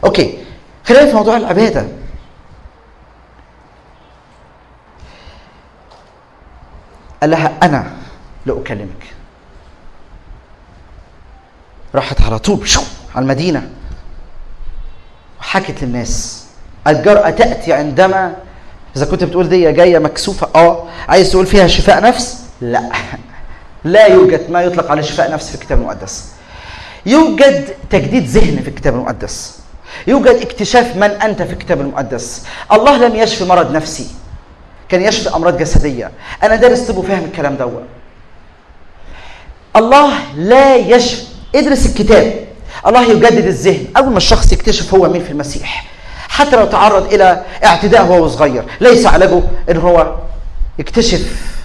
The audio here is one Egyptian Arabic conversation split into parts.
اوكي خلينا في موضوع العباده قال لها انا لاكلمك راحت على طول شو على المدينه وحكت للناس الجرأة تأتي عندما إذا كنت بتقول دي جاية مكسوفة اه عايز تقول فيها شفاء نفس لا لا يوجد ما يطلق على شفاء نفس في الكتاب المقدس يوجد تجديد ذهن في الكتاب المقدس يوجد اكتشاف من أنت في الكتاب المقدس الله لم يشفي مرض نفسي كان يشفي أمراض جسدية أنا دارس طب وفاهم الكلام دوت الله لا يشفي ادرس الكتاب الله يجدد الذهن اول ما الشخص يكتشف هو مين في المسيح حتى لو تعرض الى اعتداء وهو صغير ليس علاجه ان هو يكتشف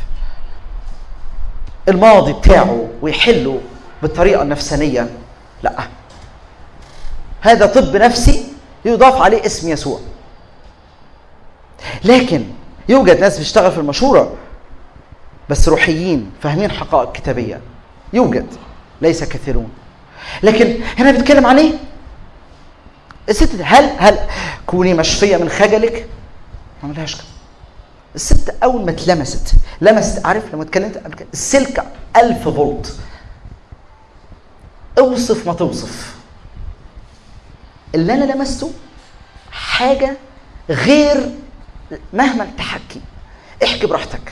الماضي بتاعه ويحله بالطريقه النفسانيه لا هذا طب نفسي يضاف عليه اسم يسوع لكن يوجد ناس بتشتغل في المشوره بس روحيين فاهمين حقائق كتابيه يوجد ليس كثيرون لكن هنا بيتكلم عن ايه؟ الست هل هل كوني مشفيه من خجلك؟ ما عملهاش كده. الست اول ما اتلمست لمست عارف لما اتكلمت قبل كده السلك 1000 فولت اوصف ما توصف اللي انا لمسته حاجه غير مهما التحكي احكي براحتك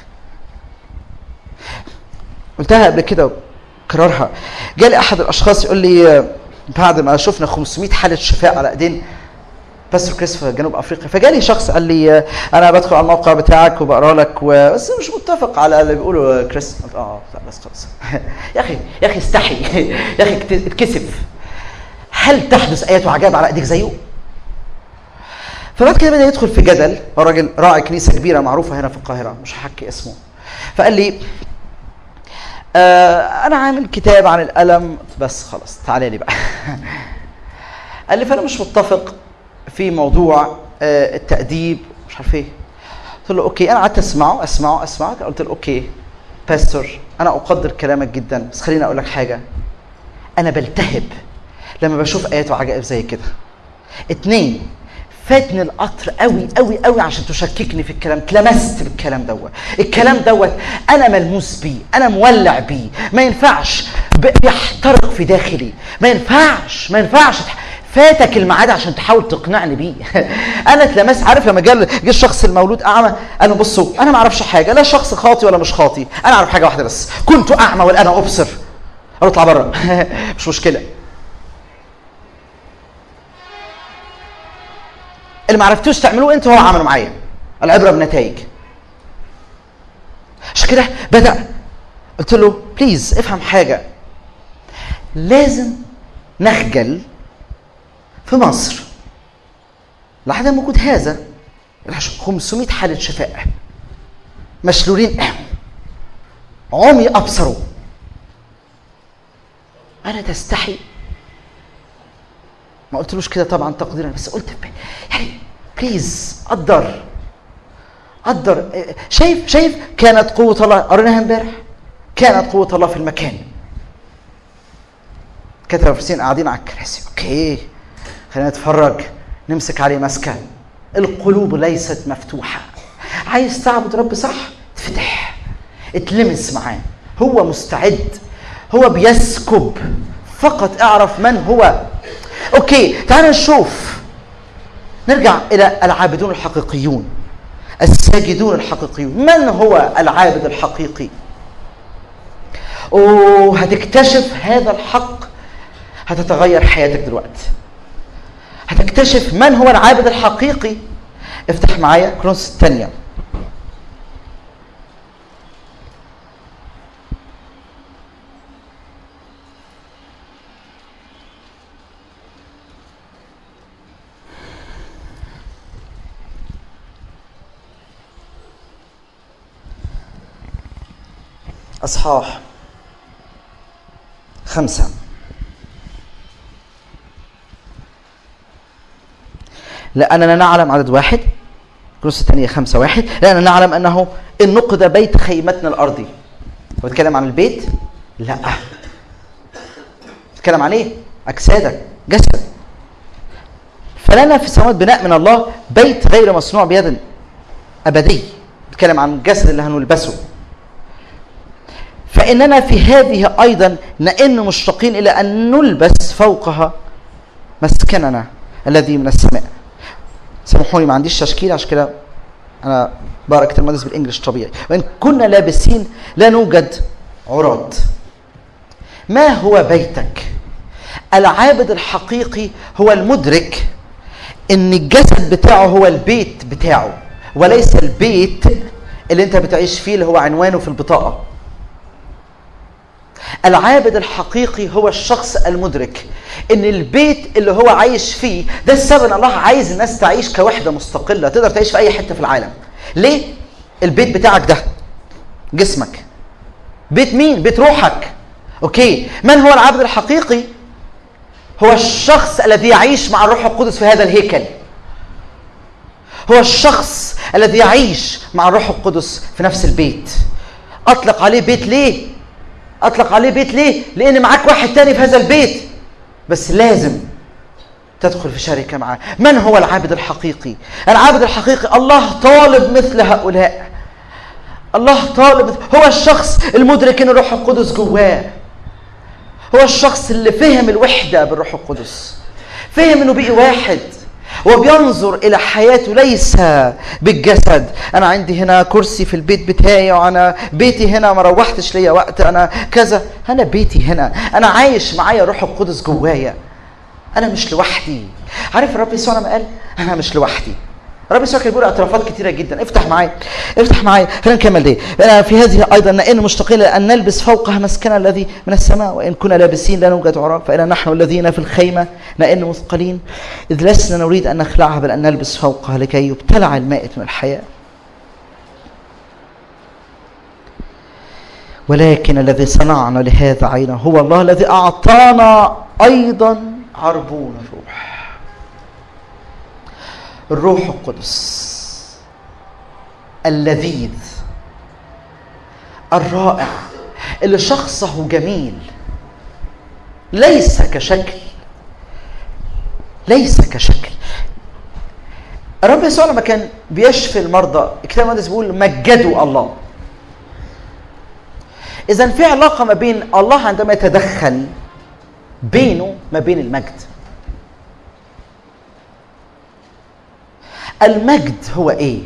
قلتها قبل كده كررها جالي احد الاشخاص يقول لي بعد ما شفنا 500 حاله شفاء على ايدين باستر كريس في جنوب افريقيا فجالي شخص قال لي انا بدخل على الموقع بتاعك وبقرا لك و... بس مش متفق على اللي بيقوله كريس قلت اه لا بس خلاص يا اخي يا اخي استحي يا اخي اتكسف هل تحدث ايات وعجائب على ايديك زيه؟ فبعد كده بدا يدخل في جدل هو راجل راعي كنيسه كبيره معروفه هنا في القاهره مش هحكي اسمه فقال لي آه انا عامل كتاب عن الالم بس خلاص تعالى لي بقى قال لي فانا مش متفق في موضوع آه التاديب مش عارف ايه قلت له اوكي انا قعدت اسمعه اسمعه اسمعه قلت له اوكي باستور انا اقدر كلامك جدا بس خليني اقول لك حاجه انا بلتهب لما بشوف ايات وعجائب زي كده اتنين فاتني القطر قوي قوي قوي عشان تشككني في الكلام اتلمست بالكلام دوت الكلام دوت انا ملموس بيه انا مولع بيه ما ينفعش بيحترق في داخلي ما ينفعش ما ينفعش فاتك الميعاد عشان تحاول تقنعني بيه انا اتلمست عارف لما جه جه الشخص المولود اعمى قال له بصوا انا ما اعرفش حاجه لا شخص خاطي ولا مش خاطي انا اعرف حاجه واحده بس كنت اعمى والان ابصر قال اطلع بره مش مشكله اللي ما عرفتوش تعملوه انت هو عمله معايا العبره بنتائج عشان كده بدا قلت له بليز افهم حاجه لازم نخجل في مصر لعدم وجود هذا 500 حالة شفاء مشلولين عمي أبصروا أنا تستحي ما قلتلوش كده طبعا تقديرا بس قلت يعني بليز قدر قدر شايف شايف كانت قوة الله قريناها امبارح كانت قوة الله في المكان كتب فرسين قاعدين على الكراسي اوكي خلينا نتفرج نمسك عليه مسكة القلوب ليست مفتوحة عايز تعبد رب صح تفتح اتلمس معاه هو مستعد هو بيسكب فقط اعرف من هو اوكي تعال نشوف نرجع الى العابدون الحقيقيون الساجدون الحقيقيون من هو العابد الحقيقي وهتكتشف هذا الحق هتتغير حياتك دلوقتي هتكتشف من هو العابد الحقيقي افتح معايا كرونس الثانية أصحاح خمسة لأننا نعلم عدد واحد كروس الثانية خمسة واحد لأننا نعلم أنه إن نقد بيت خيمتنا الأرضي هو بيتكلم عن البيت؟ لا بيتكلم عن إيه؟ أجسادك جسد فلنا في السماوات بناء من الله بيت غير مصنوع بيد ابدي بتكلم عن الجسد اللي هنلبسه فاننا في هذه ايضا نئن مشتاقين الى ان نلبس فوقها مسكننا الذي من السماء سامحوني ما عنديش تشكيل عشان كده انا بقرا كتاب المقدس بالانجلش طبيعي وان كنا لابسين لا نوجد عراض ما هو بيتك العابد الحقيقي هو المدرك ان الجسد بتاعه هو البيت بتاعه وليس البيت اللي انت بتعيش فيه اللي هو عنوانه في البطاقه العابد الحقيقي هو الشخص المدرك ان البيت اللي هو عايش فيه ده السبب ان الله عايز الناس تعيش كوحده مستقله تقدر تعيش في اي حته في العالم ليه البيت بتاعك ده جسمك بيت مين بيت روحك اوكي من هو العبد الحقيقي هو الشخص الذي يعيش مع الروح القدس في هذا الهيكل هو الشخص الذي يعيش مع الروح القدس في نفس البيت اطلق عليه بيت ليه اطلق عليه بيت ليه لان معاك واحد تاني في هذا البيت بس لازم تدخل في شركة معاه من هو العابد الحقيقي العابد الحقيقي الله طالب مثل هؤلاء الله طالب هو الشخص المدرك ان الروح القدس جواه هو الشخص اللي فهم الوحدة بالروح القدس فهم انه بقي واحد وبينظر الى حياته ليس بالجسد انا عندي هنا كرسي في البيت بتاعي وانا بيتي هنا ما روحتش ليا وقت انا كذا انا بيتي هنا انا عايش معايا روح القدس جوايا انا مش لوحدي عارف الرب يسوع لما قال انا مش لوحدي الرب يسوع كان بيقول اعترافات كتيره جدا افتح معايا افتح معايا خلينا نكمل دي في هذه ايضا نئن مشتاقين ان نلبس فوقها مسكنا الذي من السماء وان كنا لابسين لا نوجد عراق فإن نحن الذين في الخيمه نئن مثقلين اذ لسنا نريد ان نخلعها بل ان نلبس فوقها لكي يبتلع المائت من الحياه ولكن الذي صنعنا لهذا عينا هو الله الذي اعطانا ايضا عربون الروح الروح القدس اللذيذ الرائع اللي شخصه جميل ليس كشكل ليس كشكل الرب يسوع لما كان بيشفي المرضى الكتاب المقدس بيقول مجدوا الله اذا في علاقه ما بين الله عندما يتدخل بينه ما بين المجد المجد هو ايه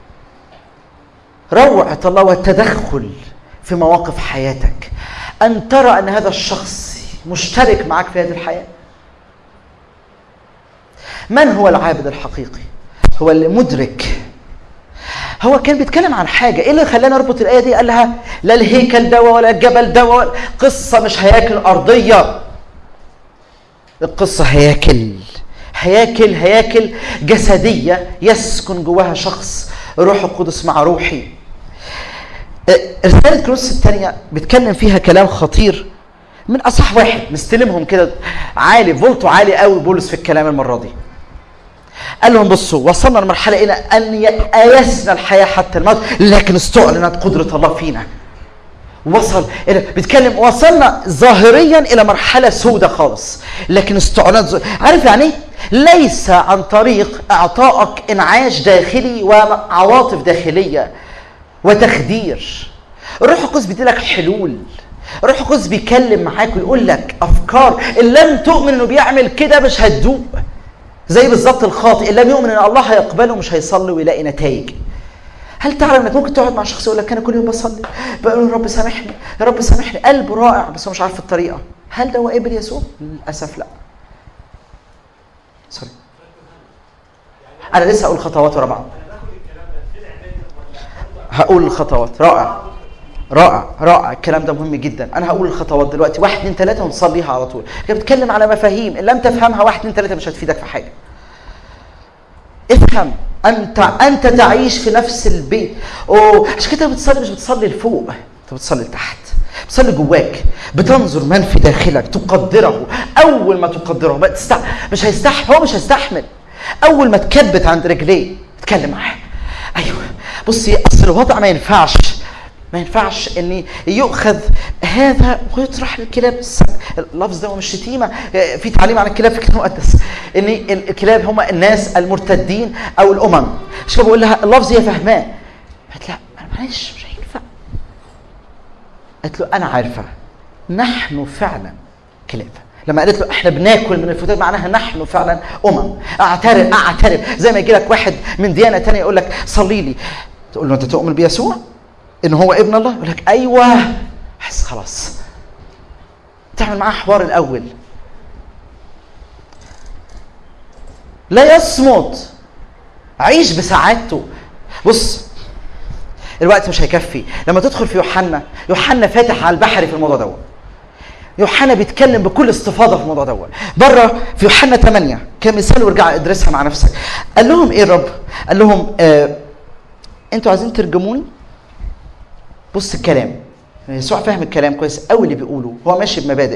روعة الله والتدخل في مواقف حياتك أن ترى أن هذا الشخص مشترك معك في هذه الحياة من هو العابد الحقيقي هو اللي مدرك هو كان بيتكلم عن حاجة ايه اللي خلانا نربط الآية دي قال لها لا الهيكل دوا ولا الجبل دوا قصة مش هياكل أرضية القصة هياكل هياكل هياكل جسدية يسكن جواها شخص روح القدس مع روحي رسالة كروس الثانية بيتكلم فيها كلام خطير من أصح واحد مستلمهم كده عالي فولتو عالي قوي بولس في الكلام المرة دي قال لهم بصوا وصلنا لمرحلة إلى أن يأسنا الحياة حتى الموت لكن استعلنت قدرة الله فينا وصل الى بيتكلم وصلنا ظاهريا الى مرحله سودة خالص لكن استعلانات عارف يعني ايه ليس عن طريق اعطائك انعاش داخلي وعواطف داخليه وتخدير الروح القدس بيدي لك حلول الروح القدس بيتكلم معاك ويقول لك افكار ان لم تؤمن انه بيعمل كده مش هتدوق زي بالظبط الخاطئ ان لم يؤمن ان الله هيقبله مش هيصلي ويلاقي نتائج هل تعلم انك ممكن تقعد مع شخص يقول لك انا كل يوم بصلي بقول يا رب سامحني يا رب سامحني قلبه رائع بس هو مش عارف الطريقه هل ده هو قبل يسوع للاسف لا سوري انا لسه اقول خطوات ورا بعض هقول الخطوات رائع رائع رائع الكلام ده مهم جدا انا هقول الخطوات دلوقتي واحد اتنين تلاته ونصليها على طول كده بتكلم على مفاهيم ان لم تفهمها واحد اتنين تلاته مش هتفيدك في حاجه افهم انت انت تعيش في نفس البيت اوه عشان كده بتصلي مش بتصلي لفوق انت بتصلي لتحت بتصلي جواك بتنظر من في داخلك تقدره اول ما تقدره ما تستح... مش هيستحمل هو مش هيستحمل اول ما تكبت عند رجليه اتكلم معاه ايوه بصي اصل الوضع ما ينفعش ما ينفعش ان يؤخذ هذا ويطرح للكلاب اللفظ ده مش شتيمه في تعليم عن الكلاب في الكتاب المقدس ان الكلاب هم الناس المرتدين او الامم مش كده بقول لها اللفظ هي فاهماه قالت لا معلش مش هينفع قالت له انا عارفه نحن فعلا كلاب لما قالت له احنا بناكل من الفتات معناها نحن فعلا امم اعترف اعترف زي ما يجي لك واحد من ديانه ثانيه يقول لك صلي لي تقول له انت تؤمن بيسوع ان هو ابن الله يقول لك ايوه بس خلاص تعمل معاه حوار الاول لا يصمت عيش بسعادته بص الوقت مش هيكفي لما تدخل في يوحنا يوحنا فاتح على البحر في الموضوع دوت يوحنا بيتكلم بكل استفاضه في الموضوع دوت بره في يوحنا 8 كمثال وارجع ادرسها مع نفسك قال لهم ايه الرب قال لهم آه انتوا عايزين ترجموني بص الكلام يسوع فاهم الكلام كويس قوي اللي بيقوله هو ماشي بمبادئ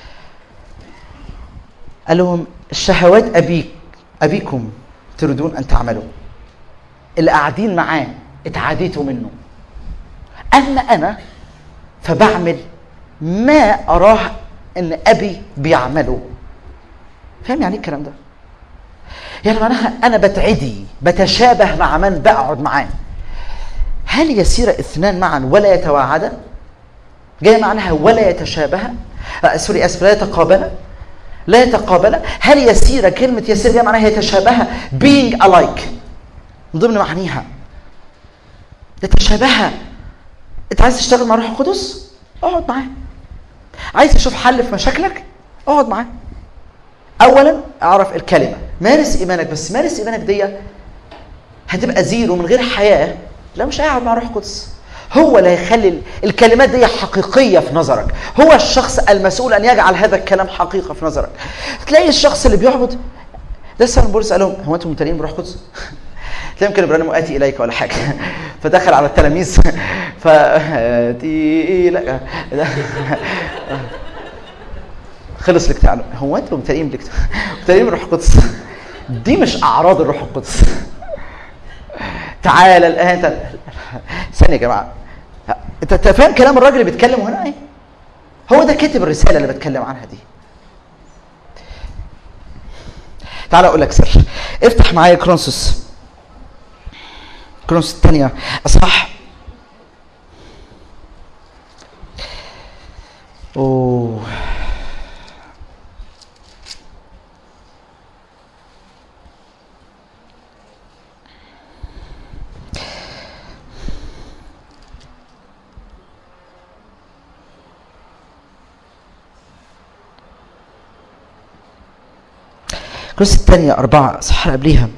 قال لهم الشهوات ابيك ابيكم تريدون ان تعملوا اللي قاعدين معاه اتعاديتوا منه اما انا فبعمل ما اراه ان ابي بيعمله فاهم يعني ايه الكلام ده يعني معناها انا بتعدي بتشابه مع من بقعد معاه هل يسير اثنان معا ولا يتواعدا جاي معناها ولا يتشابها آه سوري اسف لا يتقابلا لا يتقابلا هل يسير كلمة يسير جاي معناها يتشابها being alike من ضمن معانيها يتشابها انت عايز تشتغل مع روح القدس اقعد معاه عايز تشوف حل في مشاكلك اقعد معاه اولا اعرف الكلمه مارس ايمانك بس مارس ايمانك دي هتبقى زيرو من غير حياه لا مش قاعد مع روح القدس هو اللي هيخلي الكلمات دي حقيقية في نظرك هو الشخص المسؤول أن يجعل هذا الكلام حقيقة في نظرك تلاقي الشخص اللي بيعبد لسه بولس قال لهم هو انتم ممتلئين بروح القدس تلاقيهم كانوا بيرنموا اتي اليك ولا حاجه فدخل على التلاميذ فاتي اليك خلص الاجتماع هو انتم ممتلئين بالاجتماع ممتلئين بالروح القدس دي مش اعراض الروح القدس تعالى الان ثانيه يا جماعه انت فاهم كلام الراجل اللي بيتكلم هنا ايه هو ده كاتب الرساله اللي بتكلم عنها دي تعال اقول لك سر افتح معايا كرونسوس كرونسوس الثانيه اصح اوه كروس الثانية أربعة صح قبليها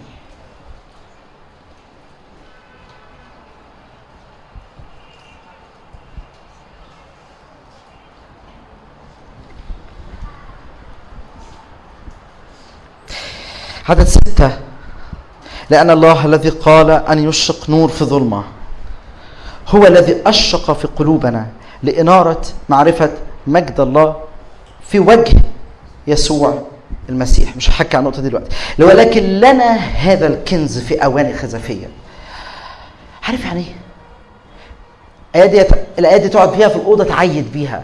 عدد ستة لأن الله الذي قال أن يشرق نور في ظلمة هو الذي أشرق في قلوبنا لإنارة معرفة مجد الله في وجه يسوع المسيح مش هحكي عن النقطه دي دلوقتي ولكن لنا هذا الكنز في اواني خزفيه عارف يعني ايه الايه دي الايه دي تقعد فيها في الاوضه تعيد بيها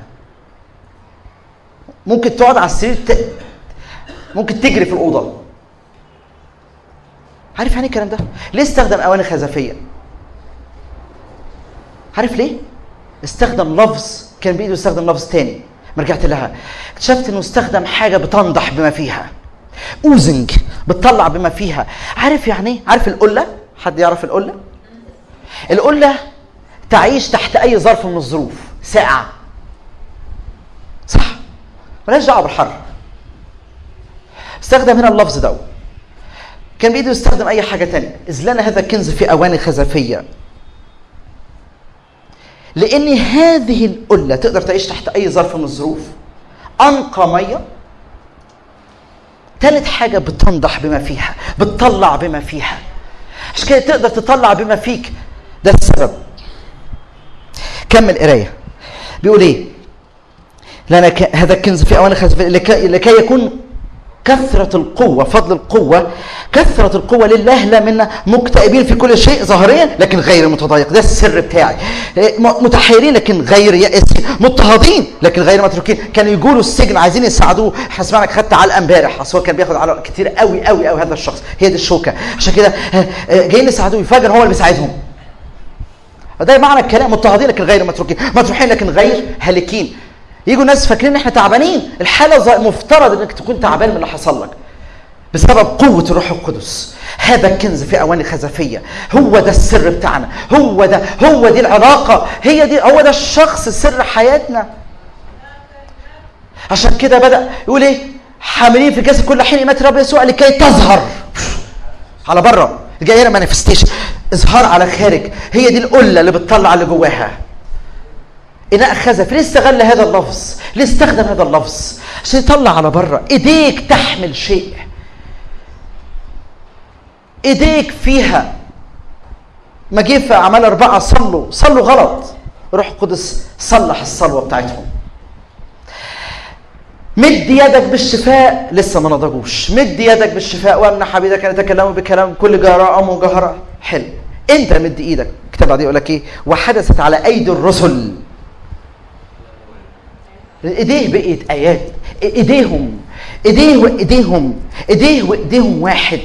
ممكن تقعد على السرير ت... ممكن تجري في الاوضه عارف يعني الكلام ده ليه استخدم اواني خزفيه عارف ليه استخدم لفظ كان بايده يستخدم لفظ تاني ما رجعت لها اكتشفت انه استخدم حاجه بتنضح بما فيها اوزنج بتطلع بما فيها عارف يعني ايه عارف القله حد يعرف القله القله تعيش تحت اي ظرف من الظروف ساقعه صح ملهاش دعوه بالحر استخدم هنا اللفظ ده كان بايده يستخدم اي حاجه تانية اذ لنا هذا الكنز في اواني خزفيه لان هذه القله تقدر تعيش تحت اي ظرف من الظروف انقى ميه ثالث حاجه بتنضح بما فيها بتطلع بما فيها عشان كده تقدر تطلع بما فيك ده السبب كمل قرايه بيقول ايه لنا ك... هذا الكنز في اواني خزف لكي... لكي يكون كثرة القوة فضل القوة كثرة القوة لله لا منا مكتئبين في كل شيء ظاهريا لكن غير متضايق ده السر بتاعي إيه، م- متحيرين لكن غير يائسين مضطهدين لكن غير متروكين كانوا يقولوا السجن عايزين يساعدوه احنا سمعنا خدت علقه امبارح اصل هو كان بياخد علقه كتير قوي قوي قوي هذا الشخص هي دي الشوكه عشان كده آه، آه، جايين يساعدوه يفاجئ هو اللي بيساعدهم ده معنى الكلام مضطهدين لكن غير متروكين مطروحين لكن غير هالكين يجوا ناس فاكرين ان احنا تعبانين الحاله ز- مفترض انك تكون تعبان من اللي حصل لك بسبب قوة الروح القدس هذا الكنز في أواني خزفية هو ده السر بتاعنا هو ده هو دي العلاقة هي دي هو ده الشخص سر حياتنا عشان كده بدأ يقول ايه حاملين في الجسد كل حين إيمات الرب يسوع لكي تظهر على بره جاي هنا مانيفستيشن اظهار على خارج هي دي القله اللي بتطلع اللي جواها اناء خزف ليه استغل هذا اللفظ ليه استخدم هذا اللفظ عشان يطلع على بره ايديك تحمل شيء ايديك فيها ما جه في اعمال اربعه صلوا صلوا غلط روح القدس صلح الصلوه بتاعتهم مد يدك بالشفاء لسه ما نضجوش مد يدك بالشفاء وامنح عبيدك ان يتكلموا بكلام كل جراء مجهرة حلو انت مد ايدك الكتاب بعدين يقول لك ايه وحدثت على ايدي الرسل ايديه بقيت ايات ايديهم ايديه وايديهم ايديه وايديهم واحد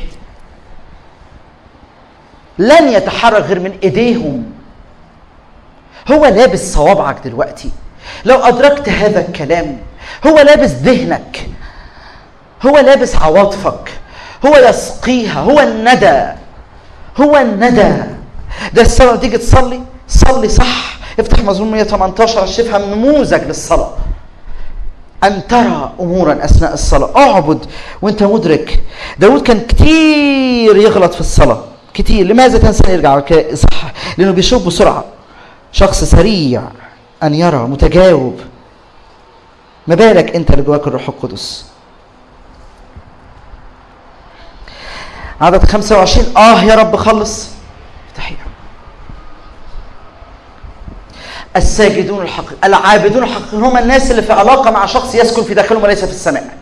لن يتحرك غير من ايديهم هو لابس صوابعك دلوقتي لو ادركت هذا الكلام هو لابس ذهنك هو لابس عواطفك هو يسقيها هو الندى هو الندى ده الصلاة تيجي تصلي صلي صح افتح مزمور 118 عشان تفهم نموذج للصلاة أن ترى أمورا أثناء الصلاة اعبد وأنت مدرك داود كان كتير يغلط في الصلاة كتير لماذا تنسى يرجع وك- صح لأنه بيشوف بسرعة شخص سريع أن يرى متجاوب ما بالك أنت اللي جواك الروح القدس عدد 25 آه يا رب خلص تحية الساجدون الحقيقيون العابدون الحقيقيون هم الناس اللي في علاقة مع شخص يسكن في داخلهم وليس في السماء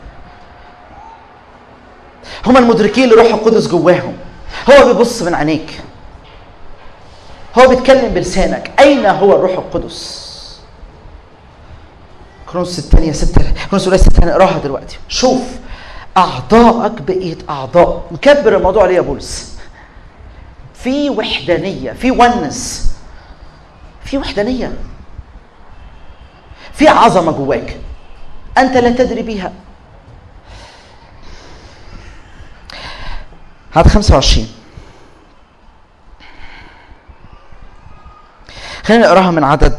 هم المدركين لروح القدس جواهم هو بيبص من عينيك هو بيتكلم بلسانك أين هو الروح القدس كرونس الثانية ستة كرونس الأولى ستة نقراها دلوقتي شوف أعضائك بقيت أعضاء مكبر الموضوع ليه يا بولس في وحدانية في ونس في وحدانية في عظمة جواك أنت لا تدري بيها هذا 25 خلينا نقراها من عدد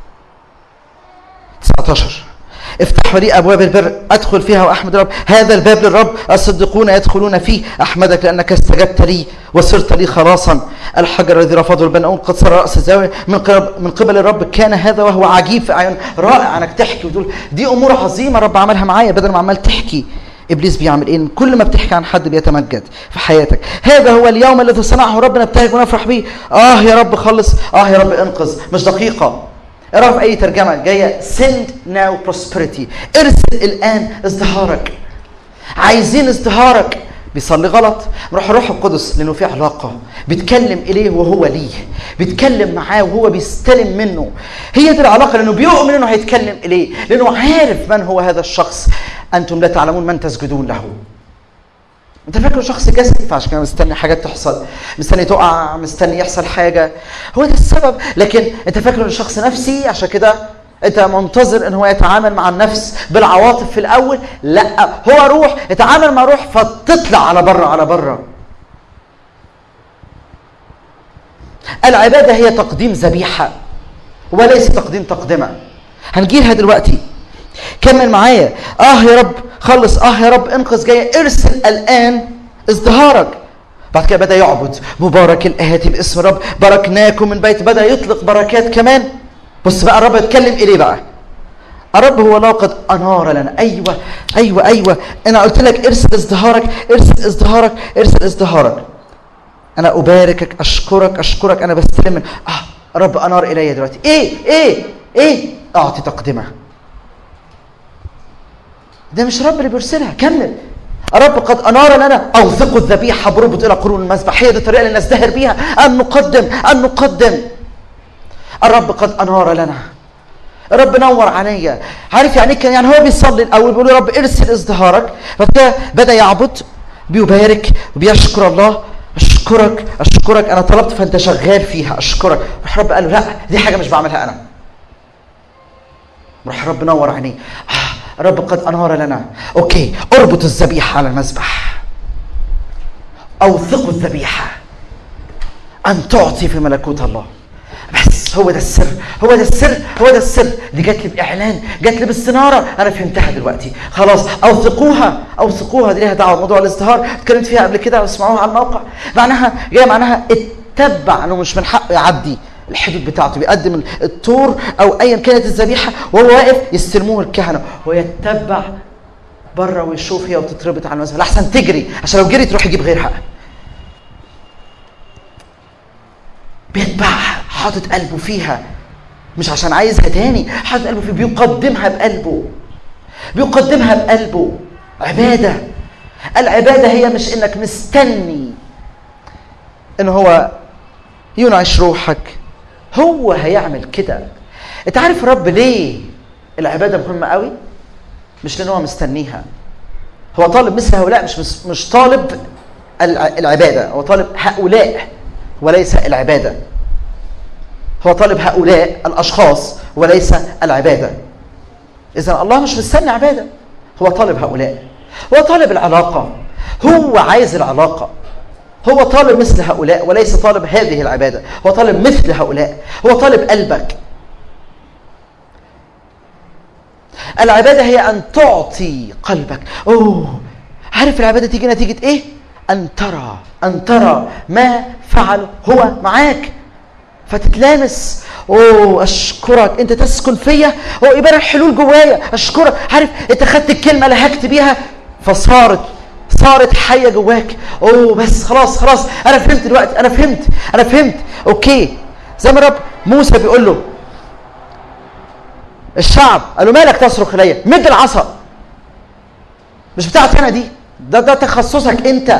19 افتحوا لي ابواب البر ادخل فيها واحمد الرب هذا الباب للرب الصديقون يدخلون فيه احمدك لانك استجبت لي وصرت لي خلاصا الحجر الذي رفضه البناؤون قد صار راس الزاويه من قبل من قبل الرب كان هذا وهو عجيب في اعين رائع انك تحكي وتقول دي امور عظيمه رب عملها معايا بدل ما عمال تحكي ابليس بيعمل ايه كل ما بتحكي عن حد بيتمجد في حياتك هذا هو اليوم الذي صنعه ربنا نبتهج ونفرح به اه يا رب خلص اه يا رب انقذ مش دقيقه اقرا في اي ترجمه جايه send now prosperity ارسل الان ازدهارك عايزين ازدهارك بيصلي غلط روح الروح القدس لانه في علاقه بيتكلم اليه وهو ليه بيتكلم معاه وهو بيستلم منه هي دي العلاقه لانه بيؤمن انه هيتكلم اليه لانه عارف من هو هذا الشخص انتم لا تعلمون من تسجدون له انت فاكره شخص جسدي فعشان كده مستني حاجات تحصل مستني تقع مستني يحصل حاجه هو ده السبب لكن انت فاكره انه شخص نفسي عشان كده انت منتظر ان هو يتعامل مع النفس بالعواطف في الاول لا هو روح يتعامل مع روح فتطلع على بره على بره العباده هي تقديم ذبيحه وليس تقديم تقدمه هنجيلها دلوقتي كمل معايا اه يا رب خلص اه يا رب انقذ جاي ارسل الان ازدهارك بعد كده بدا يعبد مبارك الاتي باسم رب باركناكم من بيت بدا يطلق بركات كمان بص بقى الرب يتكلم اليه بقى الرب هو الله قد انار لنا ايوه ايوه ايوه انا قلت لك ارسل ازدهارك ارسل ازدهارك ارسل ازدهارك انا اباركك اشكرك اشكرك انا بستلم من اه الرب انار الي دلوقتي ايه ايه ايه اعطي تقدمه ده مش رب اللي بيرسلها كمل الرب قد انار لنا اوثقوا الذبيحه بربط الى قرون المذبح هي دي الطريقه اللي نزدهر بيها ان نقدم ان نقدم الرب قد انار لنا الرب نور عليا عارف يعني كان يعني هو بيصلي الاول بيقول يا رب ارسل ازدهارك بعد كده بدا يعبد بيبارك وبيشكر الله اشكرك اشكرك انا طلبت فانت شغال فيها اشكرك راح رب قال له لا دي حاجه مش بعملها انا راح رب نور عينيه آه رب قد انار لنا اوكي اربط الذبيحه على المذبح اوثقوا الذبيحه ان تعطي في ملكوت الله بس هو ده السر هو ده السر هو ده السر دي جات لي باعلان جات لي باستناره انا فهمتها دلوقتي خلاص اوثقوها اوثقوها دي ليها دعوه بموضوع الازدهار اتكلمت فيها قبل كده واسمعوها على الموقع معناها جايه معناها اتبع انه مش من حقه يعدي الحدود بتاعته بيقدم الطور او ايا كانت الذبيحه وهو واقف يستلموه الكهنه ويتبع بره ويشوف هي وتتربط على المذبح احسن تجري عشان لو جري تروح يجيب غيرها بيتبعها حاطط قلبه فيها مش عشان عايزها تاني حاطط قلبه فيها بيقدمها بقلبه بيقدمها بقلبه عباده العباده هي مش انك مستني ان هو ينعش روحك هو هيعمل كده انت عارف الرب ليه العباده مهمه قوي مش لان هو مستنيها هو طالب مثل هؤلاء مش مش طالب العباده هو طالب هؤلاء وليس العباده هو طالب هؤلاء الاشخاص وليس العباده اذا الله مش مستني عباده هو طالب هؤلاء هو طالب العلاقه هو عايز العلاقه هو طالب مثل هؤلاء وليس طالب هذه العباده هو طالب مثل هؤلاء هو طالب قلبك العباده هي ان تعطي قلبك اوه عارف العباده تيجي نتيجه ايه ان ترى ان ترى ما فعل هو معاك فتتلامس اوه اشكرك انت تسكن فيا هو يبقى الحلول جوايا اشكرك عارف انت خدت الكلمه لهجت بيها فصارت صارت حيه جواك اوه بس خلاص خلاص انا فهمت دلوقتي انا فهمت انا فهمت اوكي زي ما رب موسى بيقول له الشعب قال له مالك تصرخ الي مد العصا مش بتاعتي انا دي ده ده تخصصك انت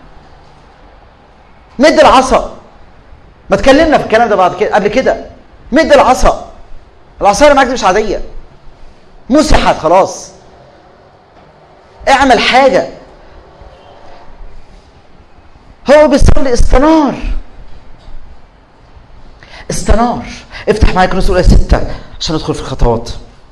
مد العصا ما تكلمنا في الكلام ده بعد كده قبل كده مد العصا العصايه اللي معاك دي مش عاديه مسحت خلاص اعمل حاجه هو بيصلي استنار استنار افتح معايا كنوز الاولى ستة عشان ندخل في الخطوات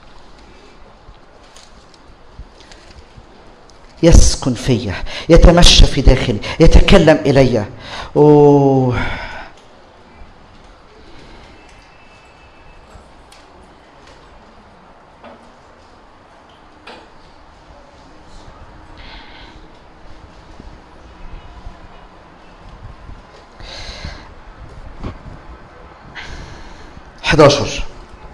يسكن فيا يتمشى في داخلي يتكلم الي اوه حداشر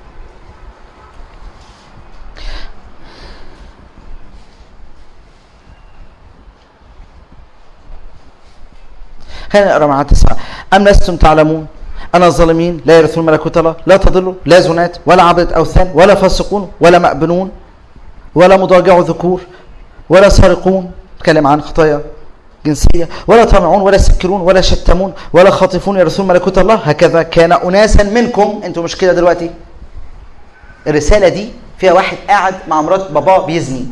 خلينا نقرا معاه تسعه ام لستم تعلمون أن الظالمين لا يرثون ملكوت الله لا تضلوا لا زنات ولا عبدة أوثان ولا فاسقون ولا مأبنون ولا مضاجع ذكور ولا سارقون تكلم عن خطايا جنسية ولا طامعون ولا سكرون ولا شتمون ولا خاطفون يرثون ملكوت الله هكذا كان أناسا منكم أنتوا مش كده دلوقتي الرسالة دي فيها واحد قاعد مع مرات باباه بيزني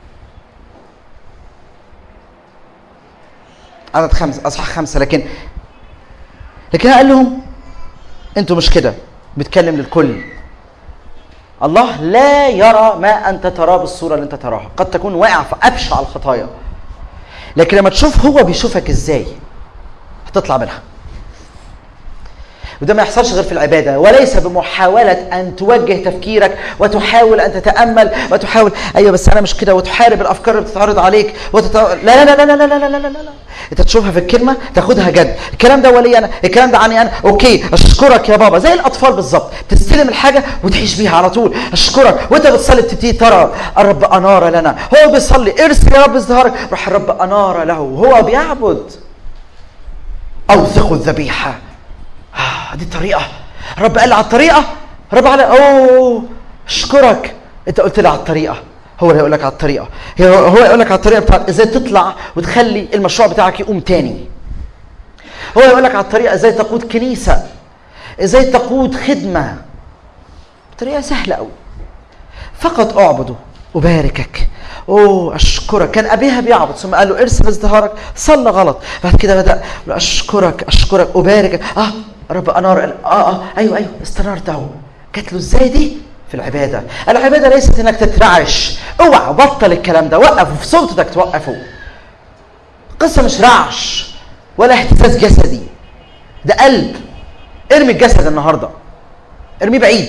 عدد خمسة أصحاح خمسة لكن لكن قال لهم انتوا مش كده بيتكلم للكل الله لا يرى ما انت تراه بالصوره اللي انت تراها قد تكون واقع في ابشع الخطايا لكن لما تشوف هو بيشوفك ازاي هتطلع منها وده ما يحصلش غير في العباده وليس بمحاوله ان توجه تفكيرك وتحاول ان تتامل وتحاول ايوه بس انا مش كده وتحارب الافكار اللي بتتعرض عليك وتت... لا لا لا لا لا لا لا لا لا لا انت تشوفها في الكلمه تاخدها جد الكلام ده ولي انا الكلام ده عني انا اوكي اشكرك يا بابا زي الاطفال بالظبط تستلم الحاجه وتعيش بيها على طول اشكرك وانت بتصلي بتبتدي ترى الرب انار لنا هو بيصلي ارسل يا رب ازدهارك راح الرب انار له هو بيعبد اوثقوا الذبيحه آه دي الطريقة رب قال لي على الطريقة رب قال اوه اشكرك انت قلت لي على الطريقة هو اللي هيقول لك على الطريقه هو يقول لك على الطريقه بتاعت ازاي تطلع وتخلي المشروع بتاعك يقوم تاني هو يقول لك على الطريقه ازاي تقود كنيسه ازاي تقود خدمه بطريقه سهله قوي فقط اعبده أباركك أوه أشكرك كان أبيها بيعبد ثم قال له ارسل ازدهارك صلى غلط بعد كده بدأ أشكرك أشكرك أباركك آه رب أنار آه آه أيوه أيوه استنرت أهو قالت له إزاي دي؟ في العبادة العبادة ليست إنك تترعش اوعى بطل الكلام ده وقفه في سلطتك توقفه قصة مش رعش ولا اهتزاز جسدي ده قلب ارمي الجسد النهارده ارميه بعيد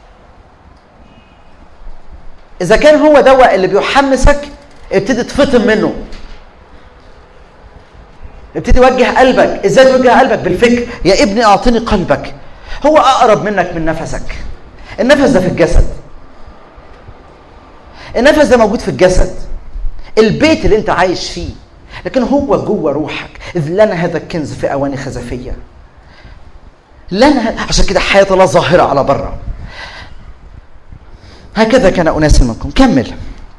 اذا كان هو دواء اللي بيحمسك ابتدي تفطم منه ابتدي وجه قلبك ازاي توجه قلبك بالفكر يا ابني اعطني قلبك هو اقرب منك من نفسك النفس ده في الجسد النفس ده موجود في الجسد البيت اللي انت عايش فيه لكن هو جوه روحك اذ لنا هذا الكنز في اواني خزفيه لنا عشان كده حياه الله ظاهره على بره هكذا كان أناس منكم كمل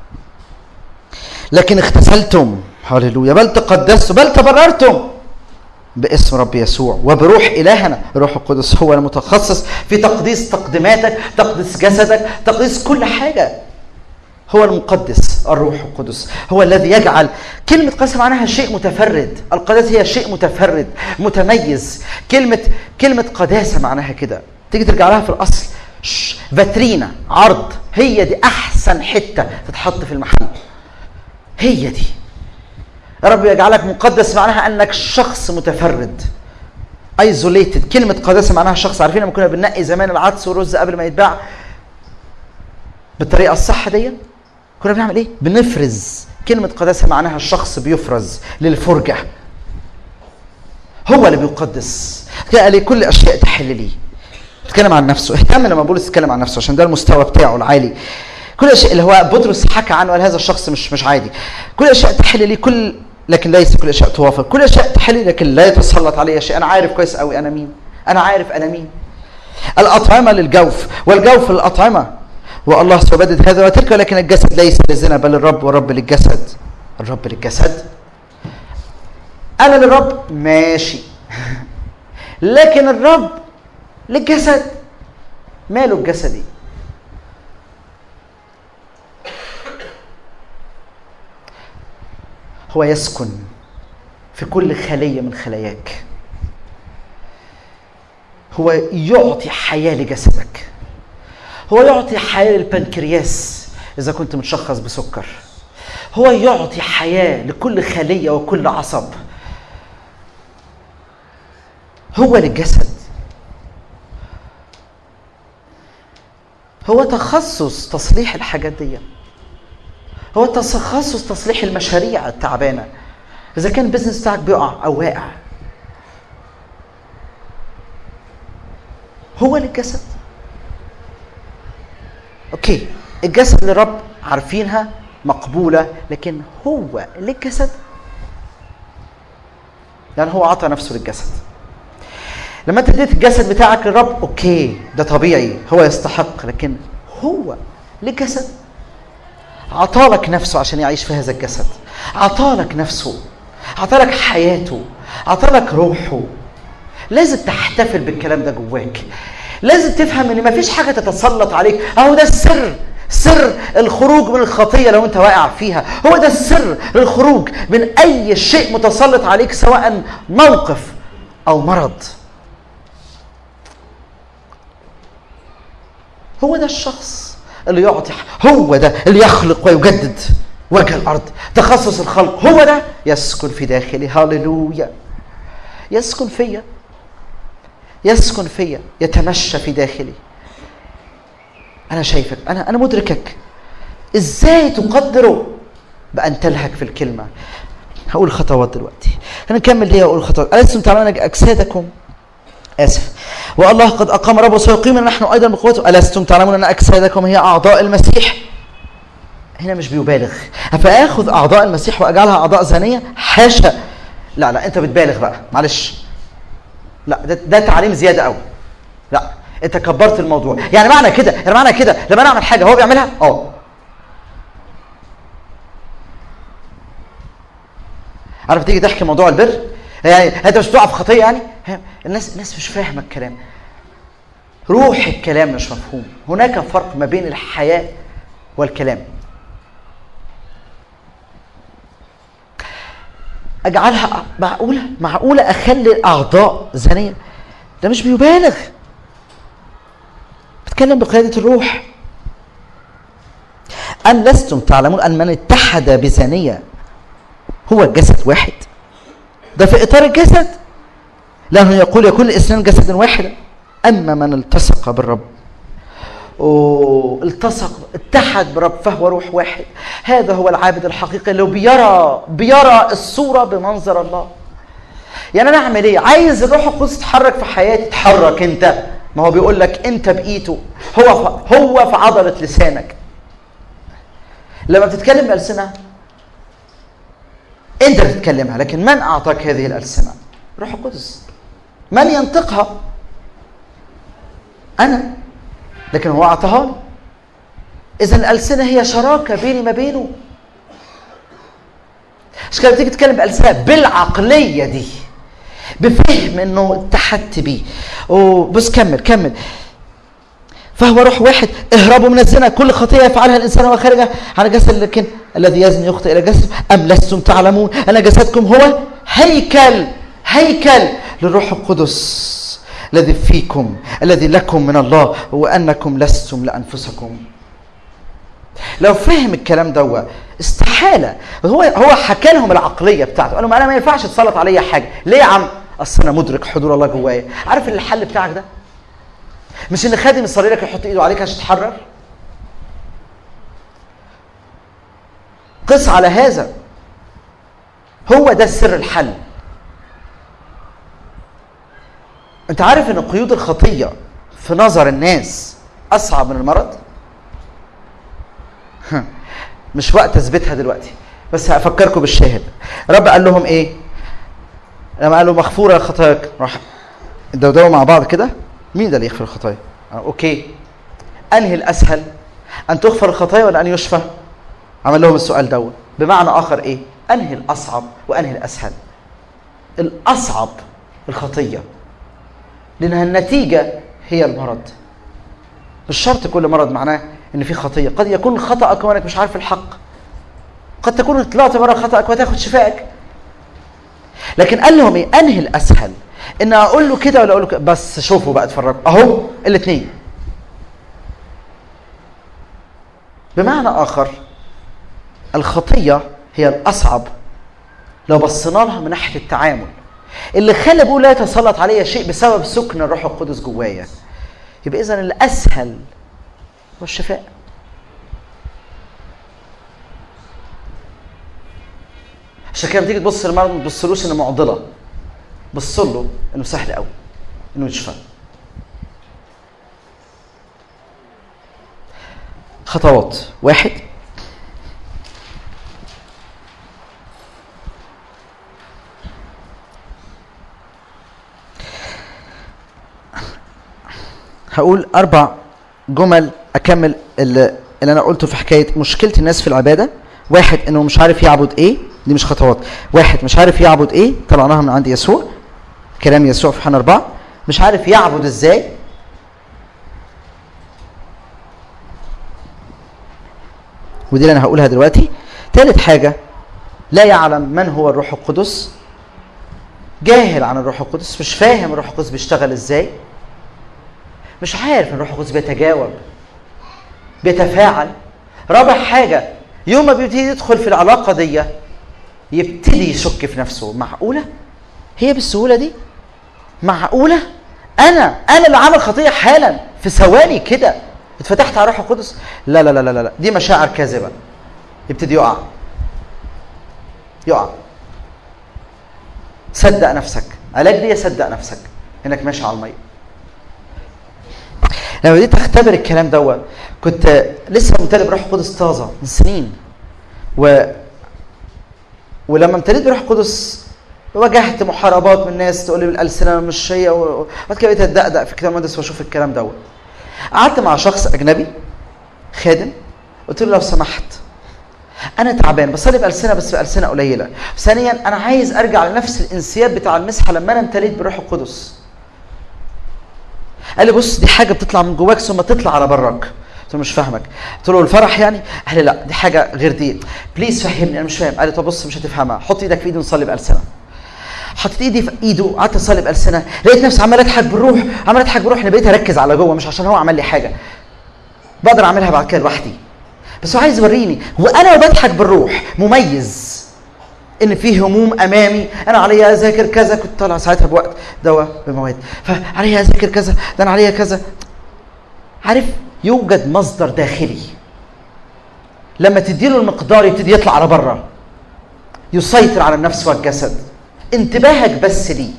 لكن اغتسلتم هللويا بل تقدستم بل تبررتم باسم رب يسوع وبروح إلهنا روح القدس هو المتخصص في تقديس تقديماتك تقديس جسدك تقديس كل حاجة هو المقدس الروح القدس هو الذي يجعل كلمة قدس معناها شيء متفرد القداسة هي شيء متفرد متميز كلمة كلمة قداسة معناها كده تيجي ترجع لها في الأصل فاترينا عرض هي دي احسن حته تتحط في المحل هي دي يا رب يجعلك مقدس معناها انك شخص متفرد ايزوليتد كلمه قداسه معناها شخص عارفين لما كنا بننقي زمان العدس والرز قبل ما يتباع بالطريقه الصح دي كنا بنعمل ايه بنفرز كلمه قداسه معناها الشخص بيفرز للفرجه هو اللي بيقدس قال لي كل اشياء تحل لي بيتكلم عن نفسه اهتم لما بولس يتكلم عن نفسه عشان ده المستوى بتاعه العالي كل شيء اللي هو بطرس حكى عنه قال هذا الشخص مش مش عادي كل اشياء تحل لي كل لكن ليس كل اشياء توافق كل اشياء تحل لي لكن لا يتسلط علي شيء انا عارف كويس قوي انا مين انا عارف انا مين الاطعمه للجوف والجوف للاطعمه والله سيبدد هذا وتلك ولكن الجسد ليس للزنا بل الرب والرب للجسد الرب للجسد انا للرب ماشي لكن الرب للجسد ماله الجسدي هو يسكن في كل خلية من خلاياك هو يعطي حياة لجسدك هو يعطي حياة للبنكرياس إذا كنت متشخص بسكر هو يعطي حياة لكل خلية وكل عصب هو للجسد هو تخصص تصليح الحاجات دي هو تخصص تصليح المشاريع التعبانه اذا كان البيزنس بتاعك بيقع او واقع هو للجسد اوكي الجسد للرب عارفينها مقبولة لكن هو للجسد لأن هو عطى نفسه للجسد لما انت اديت الجسد بتاعك للرب اوكي ده طبيعي هو يستحق لكن هو لجسد عطالك نفسه عشان يعيش في هذا الجسد عطالك نفسه عطالك حياته عطالك روحه لازم تحتفل بالكلام ده جواك لازم تفهم ان مفيش حاجه تتسلط عليك اهو ده السر سر الخروج من الخطيه لو انت واقع فيها هو ده السر للخروج من اي شيء متسلط عليك سواء موقف او مرض هو ده الشخص اللي يعطي هو ده اللي يخلق ويجدد وجه الارض تخصص الخلق هو ده يسكن في داخلي هاليلويا يسكن فيا يسكن فيا يتمشى في داخلي انا شايفك انا انا مدركك ازاي تقدره بان تلهك في الكلمه هقول خطوات دلوقتي انا نكمل دي واقول خطوات الستم تعلمون اجسادكم اسف والله قد اقام رب وسيقيم نحن ايضا بقوته الستم تعلمون ان اجسادكم هي اعضاء المسيح هنا مش بيبالغ افاخذ اعضاء المسيح واجعلها اعضاء زانيه حاشا لا لا انت بتبالغ بقى معلش لا ده, ده تعليم زياده قوي لا انت كبرت الموضوع يعني معنى كده يعني معنى كده لما انا اعمل حاجه هو بيعملها اه عارف تيجي تحكي موضوع البر يعني انت مش بتقع في خطيه يعني الناس الناس مش فاهمه الكلام روح الكلام مش مفهوم هناك فرق ما بين الحياه والكلام اجعلها معقوله معقوله اخلي الاعضاء زانيه ده مش بيبالغ بتكلم بقياده الروح أم لستم تعلمون أن من اتحد بزانية هو الجسد واحد ده في إطار الجسد لأنه يقول يكون الإسلام جسد واحدا أما من التصق بالرب التصق اتحد برب فهو روح واحد هذا هو العابد الحقيقي اللي بيرى بيرى الصورة بمنظر الله يعني انا اعمل ايه عايز الروح القدس يتحرك في حياتي اتحرك انت ما هو بيقول لك انت بايته هو ف... هو في عضله لسانك لما بتتكلم بألسنة أنت بتتكلمها لكن من أعطاك هذه الألسنة؟ روح القدس من ينطقها؟ أنا لكن هو أعطاها لي إذا الألسنة هي شراكة بيني ما بينه عشان كده بتيجي تتكلم بألسنة بالعقلية دي بفهم انه اتحدت بيه وبص كمل كمل فهو روح واحد اهربوا من الزنا كل خطيه يفعلها الانسان وهو خارج عن جسد لكن الذي يزني يخطئ الى جسد ام لستم تعلمون ان جسدكم هو هيكل هيكل للروح القدس الذي فيكم الذي لكم من الله وانكم لستم لانفسكم لو فهم الكلام ده استحاله هو هو حكى لهم العقليه بتاعته قال لهم انا ما ينفعش تسلط عليا حاجه ليه يا عم اصل انا مدرك حضور الله جوايا عارف الحل بتاعك ده مش ان خادم يصلي لك يحط ايده عليك عشان تتحرر قس على هذا هو ده سر الحل انت عارف ان قيود الخطيه في نظر الناس اصعب من المرض مش وقت اثبتها دلوقتي بس هفكركم بالشاهد رب قال لهم ايه لما قالوا مغفوره خطاياك راح دودوا مع بعض كده مين ده اللي يغفر الخطايا آه، اوكي انهي الاسهل ان تغفر الخطايا ولا ان يشفى عمل لهم السؤال دوت بمعنى اخر ايه انهي الاصعب وانهي الاسهل الاصعب الخطيه لانها النتيجه هي المرض مش شرط كل مرض معناه ان في خطيه قد يكون خطاك وانك مش عارف الحق قد تكون طلعت بره خطاك وتاخد شفائك لكن قال لهم ايه انهي الاسهل ان اقول له كده ولا اقول له كده بس شوفوا بقى اتفرجوا اهو الاثنين بمعنى اخر الخطيه هي الاصعب لو بصينا لها من ناحيه التعامل اللي خلى بيقول لا يتسلط علي شيء بسبب سكن الروح القدس جوايا يبقى اذا الاسهل هو الشفاء عشان كده بتيجي تبص للمرض ما تبصلوش انه معضله بص له انه سهل قوي انه يشفى خطوات واحد هقول اربع جمل اكمل اللي, اللي انا قلته في حكايه مشكله الناس في العباده واحد انه مش عارف يعبد ايه دي مش خطوات واحد مش عارف يعبد ايه طلعناها من عند يسوع كلام يسوع في يوحنا أربعة مش عارف يعبد ازاي ودي اللي انا هقولها دلوقتي ثالث حاجة لا يعلم من هو الروح القدس جاهل عن الروح القدس مش فاهم الروح القدس بيشتغل ازاي مش عارف ان الروح القدس بيتجاوب بيتفاعل رابع حاجة يوم ما بيبتدي يدخل في العلاقة دي يبتدي يشك في نفسه معقولة هي بالسهولة دي معقولة أنا أنا اللي عامل خطية حالا في ثواني كده اتفتحت على روح القدس لا لا لا لا لا دي مشاعر كاذبة يبتدي يقع يقع صدق نفسك علاج دي صدق نفسك انك ماشي على الميه لما بديت اختبر الكلام دوت كنت لسه ممتلئ بروح القدس طازه من سنين و ولما امتليت بروح القدس واجهت محاربات من الناس تقول لي بالالسنه مش هي وبعد كده بقيت اتدقدق في الكتاب المقدس واشوف الكلام دوت قعدت مع شخص اجنبي خادم قلت له لو سمحت انا تعبان بصلي بالسنه بس بالسنه قليله ثانيا انا عايز ارجع لنفس الانسياب بتاع المسحه لما انا امتليت بالروح القدس قال لي بص دي حاجه بتطلع من جواك ثم تطلع على براك قلت له مش فاهمك قلت له الفرح يعني قال لي لا دي حاجه غير دي بليز فهمني انا مش فاهم قال لي طب بص مش هتفهمها حط ايدك في ايدي ونصلي بالسنه حطيت ايدي في ايده قعدت اصلي بالسنه لقيت نفسي عمال اضحك بالروح عمال اضحك بالروح انا بقيت اركز على جوه مش عشان هو عمل لي حاجه بقدر اعملها بعد كده لوحدي بس هو عايز يوريني وانا بضحك بالروح مميز ان في هموم امامي انا عليا اذاكر كذا كنت طالع ساعتها بوقت دواء بمواد فعليا اذاكر كذا ده انا عليا كذا عارف يوجد مصدر داخلي لما تديله المقدار يبتدي يطلع على بره يسيطر على النفس والجسد انتباهك بس ليه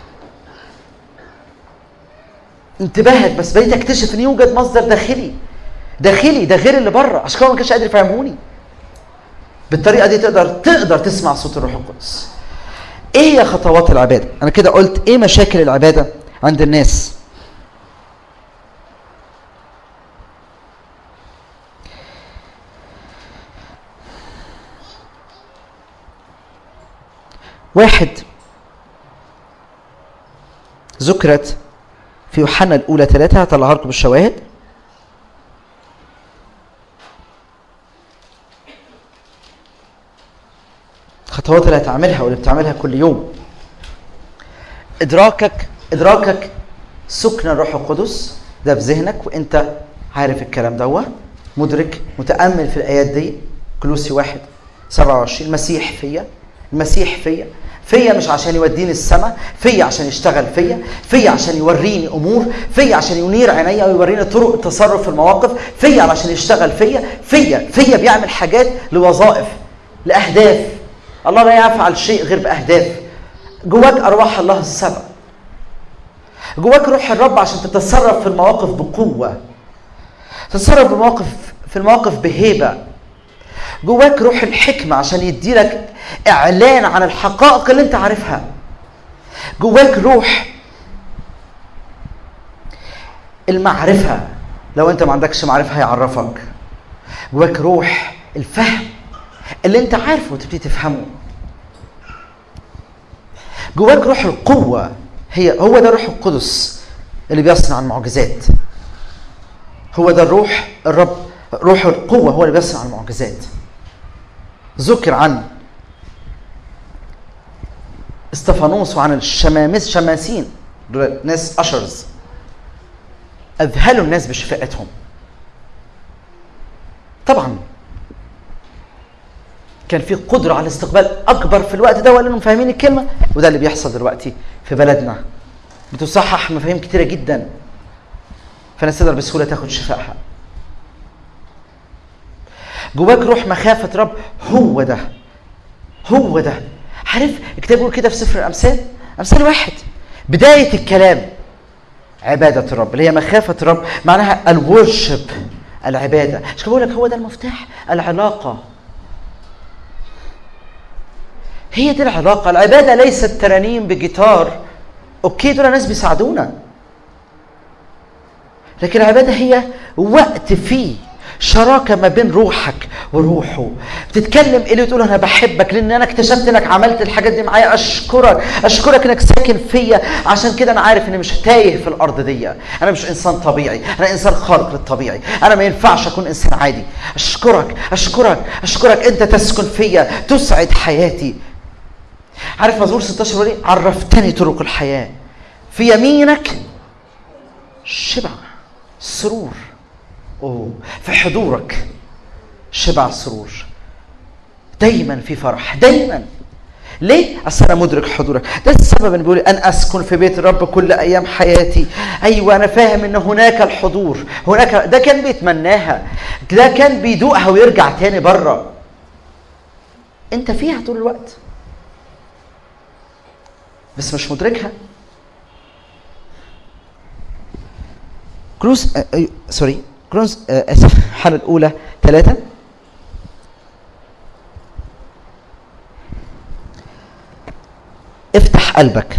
انتباهك بس بديت اكتشف ان يوجد مصدر داخلي داخلي ده غير اللي بره عشان كده ما كانش قادر يفهموني بالطريقه دي تقدر تقدر تسمع صوت الروح القدس ايه هي خطوات العباده انا كده قلت ايه مشاكل العباده عند الناس واحد ذكرت في يوحنا الاولى ثلاثة هطلعها لكم بالشواهد الخطوات اللي هتعملها واللي بتعملها كل يوم ادراكك ادراكك سكن الروح القدس ده في ذهنك وانت عارف الكلام دوت مدرك متامل في الايات دي كلوسي واحد 27 المسيح فيا المسيح فيا فيا مش عشان يوديني السماء فيا عشان يشتغل فيا فيا عشان يوريني امور فيا عشان ينير عينيا ويوريني طرق التصرف في المواقف فيا عشان يشتغل فيا فيا فيا بيعمل حاجات لوظائف لاهداف الله لا يفعل شيء غير باهداف جواك ارواح الله السبع جواك روح الرب عشان تتصرف في المواقف بقوه تتصرف بمواقف في المواقف بهيبه جواك روح الحكمه عشان يديلك اعلان عن الحقائق اللي انت عارفها جواك روح المعرفه لو انت ما عندكش معرفه هيعرفك جواك روح الفهم اللي انت عارفه وتبتدي تفهمه جواك روح القوة هي هو ده روح القدس اللي بيصنع المعجزات هو ده الروح الرب روح القوة هو اللي بيصنع المعجزات ذكر عن استفانوس وعن الشمامس شماسين دول ناس اشرز اذهلوا الناس بشفاءتهم طبعا كان في قدره على الاستقبال اكبر في الوقت ده ولا فاهمين الكلمه وده اللي بيحصل دلوقتي في بلدنا بتصحح مفاهيم كتيره جدا فالناس تقدر بسهوله تاخد شفائها جواك روح مخافه رب هو ده هو ده عارف الكتاب بيقول كده في سفر الامثال امثال واحد بدايه الكلام عباده الرب اللي هي مخافه الرب معناها الورشب العباده مش بقول لك هو ده المفتاح العلاقه هي دي العلاقه العباده ليست ترانيم بجيتار اوكي دول ناس بيساعدونا لكن العباده هي وقت فيه شراكة ما بين روحك وروحه بتتكلم إليه وتقول أنا بحبك لأن أنا اكتشفت إنك عملت الحاجات دي معايا أشكرك أشكرك إنك ساكن فيا عشان كده أنا عارف إني مش تايه في الأرض دي أنا مش إنسان طبيعي أنا إنسان خارق للطبيعي أنا ما ينفعش أكون إنسان عادي أشكرك أشكرك أشكرك أنت تسكن فيا تسعد حياتي عارف مزمور 16 بيقول ايه؟ عرفتني طرق الحياه في يمينك شبع سرور اوه في حضورك شبع سرور دايما في فرح دايما ليه؟ اصل انا مدرك حضورك، ده السبب ان بيقول ان اسكن في بيت الرب كل ايام حياتي، ايوه انا فاهم ان هناك الحضور، هناك ده كان بيتمناها، ده كان بيدوقها ويرجع تاني بره. انت فيها طول الوقت. بس مش مدركها كروز آه آه سوري كروز آه اسف الحاله الاولى ثلاثه افتح قلبك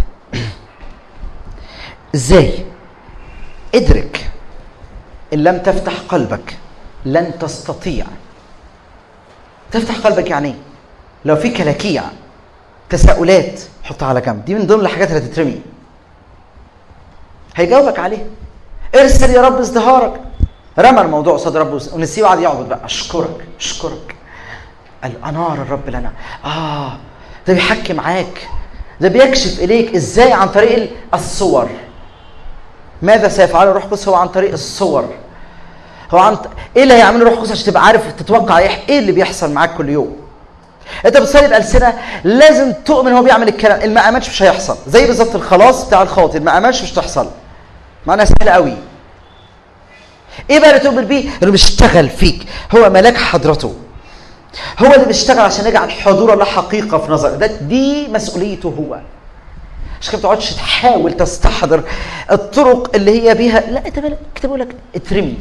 ازاي ادرك ان لم تفتح قلبك لن تستطيع تفتح قلبك يعني ايه لو في كلاكيع تساؤلات حطها على جنب دي من ضمن الحاجات اللي هتترمي هيجاوبك عليها ارسل يا رب ازدهارك رمى الموضوع قصاد ربه ونسيه وقعد يعبد بقى اشكرك اشكرك قال انار الرب لنا اه ده بيحكي معاك ده بيكشف اليك ازاي عن طريق الصور ماذا سيفعل الروح القدس هو عن طريق الصور هو عن ايه اللي هيعمله الروح القدس عشان تبقى عارف تتوقع ايه اللي بيحصل معاك كل يوم انت بتصلي بألسنة لازم تؤمن هو بيعمل الكلام اللي ما امنش مش هيحصل زي بالظبط الخلاص بتاع الخاطئ ما امنش مش تحصل معناها سهل قوي ايه بقى اللي تؤمن بيه انه بيشتغل فيك هو ملاك حضرته هو اللي بيشتغل عشان يجعل حضور الله حقيقه في نظرك ده دي مسؤوليته هو عشان كده ما تقعدش تحاول تستحضر الطرق اللي هي بيها لا انت كتبوا لك اترمي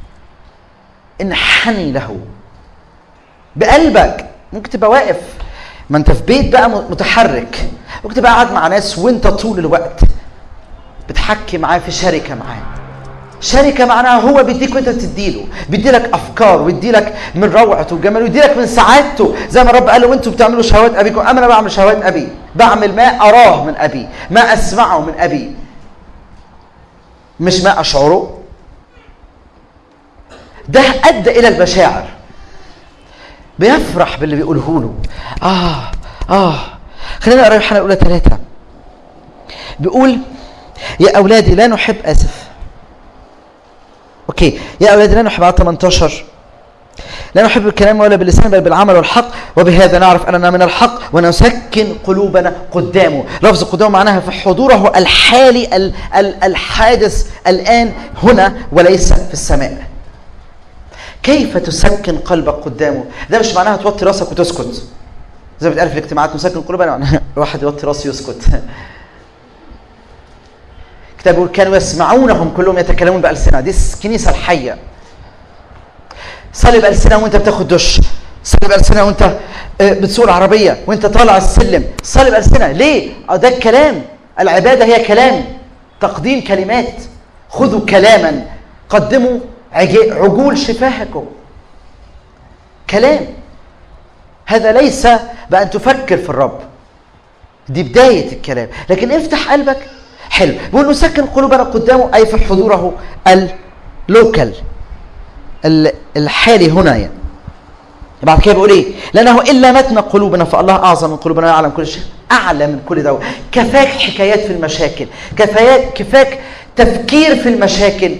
انحني له بقلبك ممكن تبقى واقف ما انت في بيت بقى متحرك ممكن تبقى قاعد مع ناس وانت طول الوقت بتحكي معاه في شركه معاه شركه معناها هو بيديك وانت بتديله بيديلك افكار ويديلك من روعته وجماله ويديلك من سعادته زي ما الرب قال له وانتم بتعملوا شهوات ابيكم اما انا بعمل شهوات ابي بعمل ما اراه من ابي ما اسمعه من ابي مش ما اشعره ده ادى الى المشاعر بيفرح باللي بيقوله له اه اه خلينا نقرا يوحنا الاولى ثلاثه بيقول يا اولادي لا نحب اسف اوكي يا اولادي لا نحب على 18 لا نحب الكلام ولا باللسان بل بالعمل والحق وبهذا نعرف اننا من الحق ونسكن قلوبنا قدامه لفظ قدامه معناها في حضوره الحالي الحادث الان هنا وليس في السماء كيف تسكن قلبك قدامه ده مش معناها توطي راسك وتسكت زي ما بتقال في الاجتماعات نسكن قلوبنا معناها الواحد يوطي راسه يسكت كتاب يقول كانوا يسمعونهم كلهم يتكلمون بألسنة دي الكنيسة الحية صلي بألسنة وانت بتاخد دش صلي بألسنة وانت بتسوق العربية وانت طالع السلم صلي بألسنة ليه؟ ده الكلام العبادة هي كلام تقديم كلمات خذوا كلاما قدموا عجول شفاهكم كلام هذا ليس بأن تفكر في الرب دي بداية الكلام لكن افتح قلبك حلو بيقول نسكن قلوبنا قدامه أي في حضوره اللوكال الحالي هنا يعني بعد كده بيقول ايه لانه الا متنا قلوبنا فالله اعظم من قلوبنا يعلم كل شيء اعلى من كل ده كفاك حكايات في المشاكل كفاك كفاك تفكير في المشاكل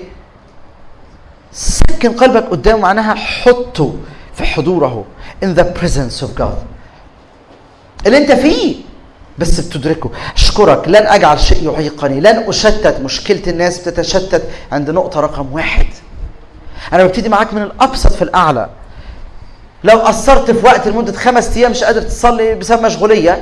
سكن قلبك قدامه معناها حطه في حضوره in the presence of God اللي انت فيه بس بتدركه اشكرك لن اجعل شيء يعيقني لن اشتت مشكله الناس بتتشتت عند نقطه رقم واحد انا ببتدي معاك من الابسط في الاعلى لو قصرت في وقت لمده خمس ايام مش قادر تصلي بسبب مشغوليه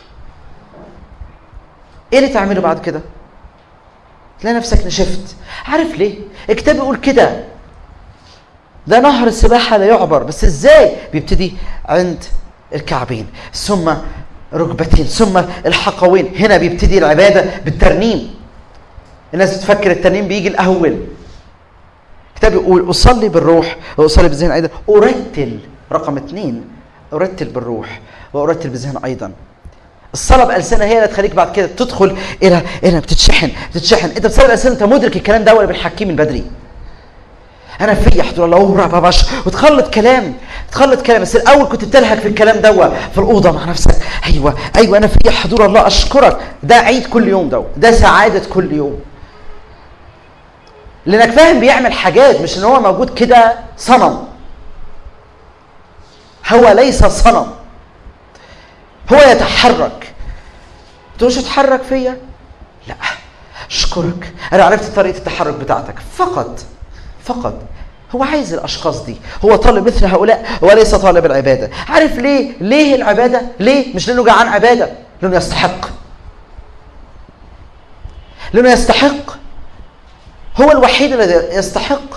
ايه اللي تعمله بعد كده تلاقي نفسك نشفت عارف ليه الكتاب بيقول كده ده نهر السباحة لا يعبر بس ازاي بيبتدي عند الكعبين ثم ركبتين ثم الحقوين هنا بيبتدي العبادة بالترنيم الناس بتفكر الترنيم بيجي الأول الكتاب يقول أصلي بالروح وأصلي بالذهن أيضا أرتل رقم اثنين أرتل بالروح وأرتل بالذهن أيضا الصلاه بألسنة هي اللي تخليك بعد كده تدخل الى الى بتتشحن بتتشحن انت بتصلي بألسنة انت مدرك الكلام ده ولا بنحكيه من بدري انا في حضور الله ورا باش وتخلط كلام تخلط كلام بس الاول كنت بتلهك في الكلام ده في الاوضه مع نفسك ايوه ايوه انا في حضور الله اشكرك ده عيد كل يوم ده ده سعاده كل يوم لانك فاهم بيعمل حاجات مش ان هو موجود كده صنم هو ليس صنم هو يتحرك تقولش اتحرك فيا لا اشكرك انا عرفت طريقه التحرك بتاعتك فقط فقط هو عايز الاشخاص دي هو طالب مثل هؤلاء وليس طالب العباده عارف ليه ليه العباده ليه مش لانه جعان عباده لانه يستحق لانه يستحق هو الوحيد الذي يستحق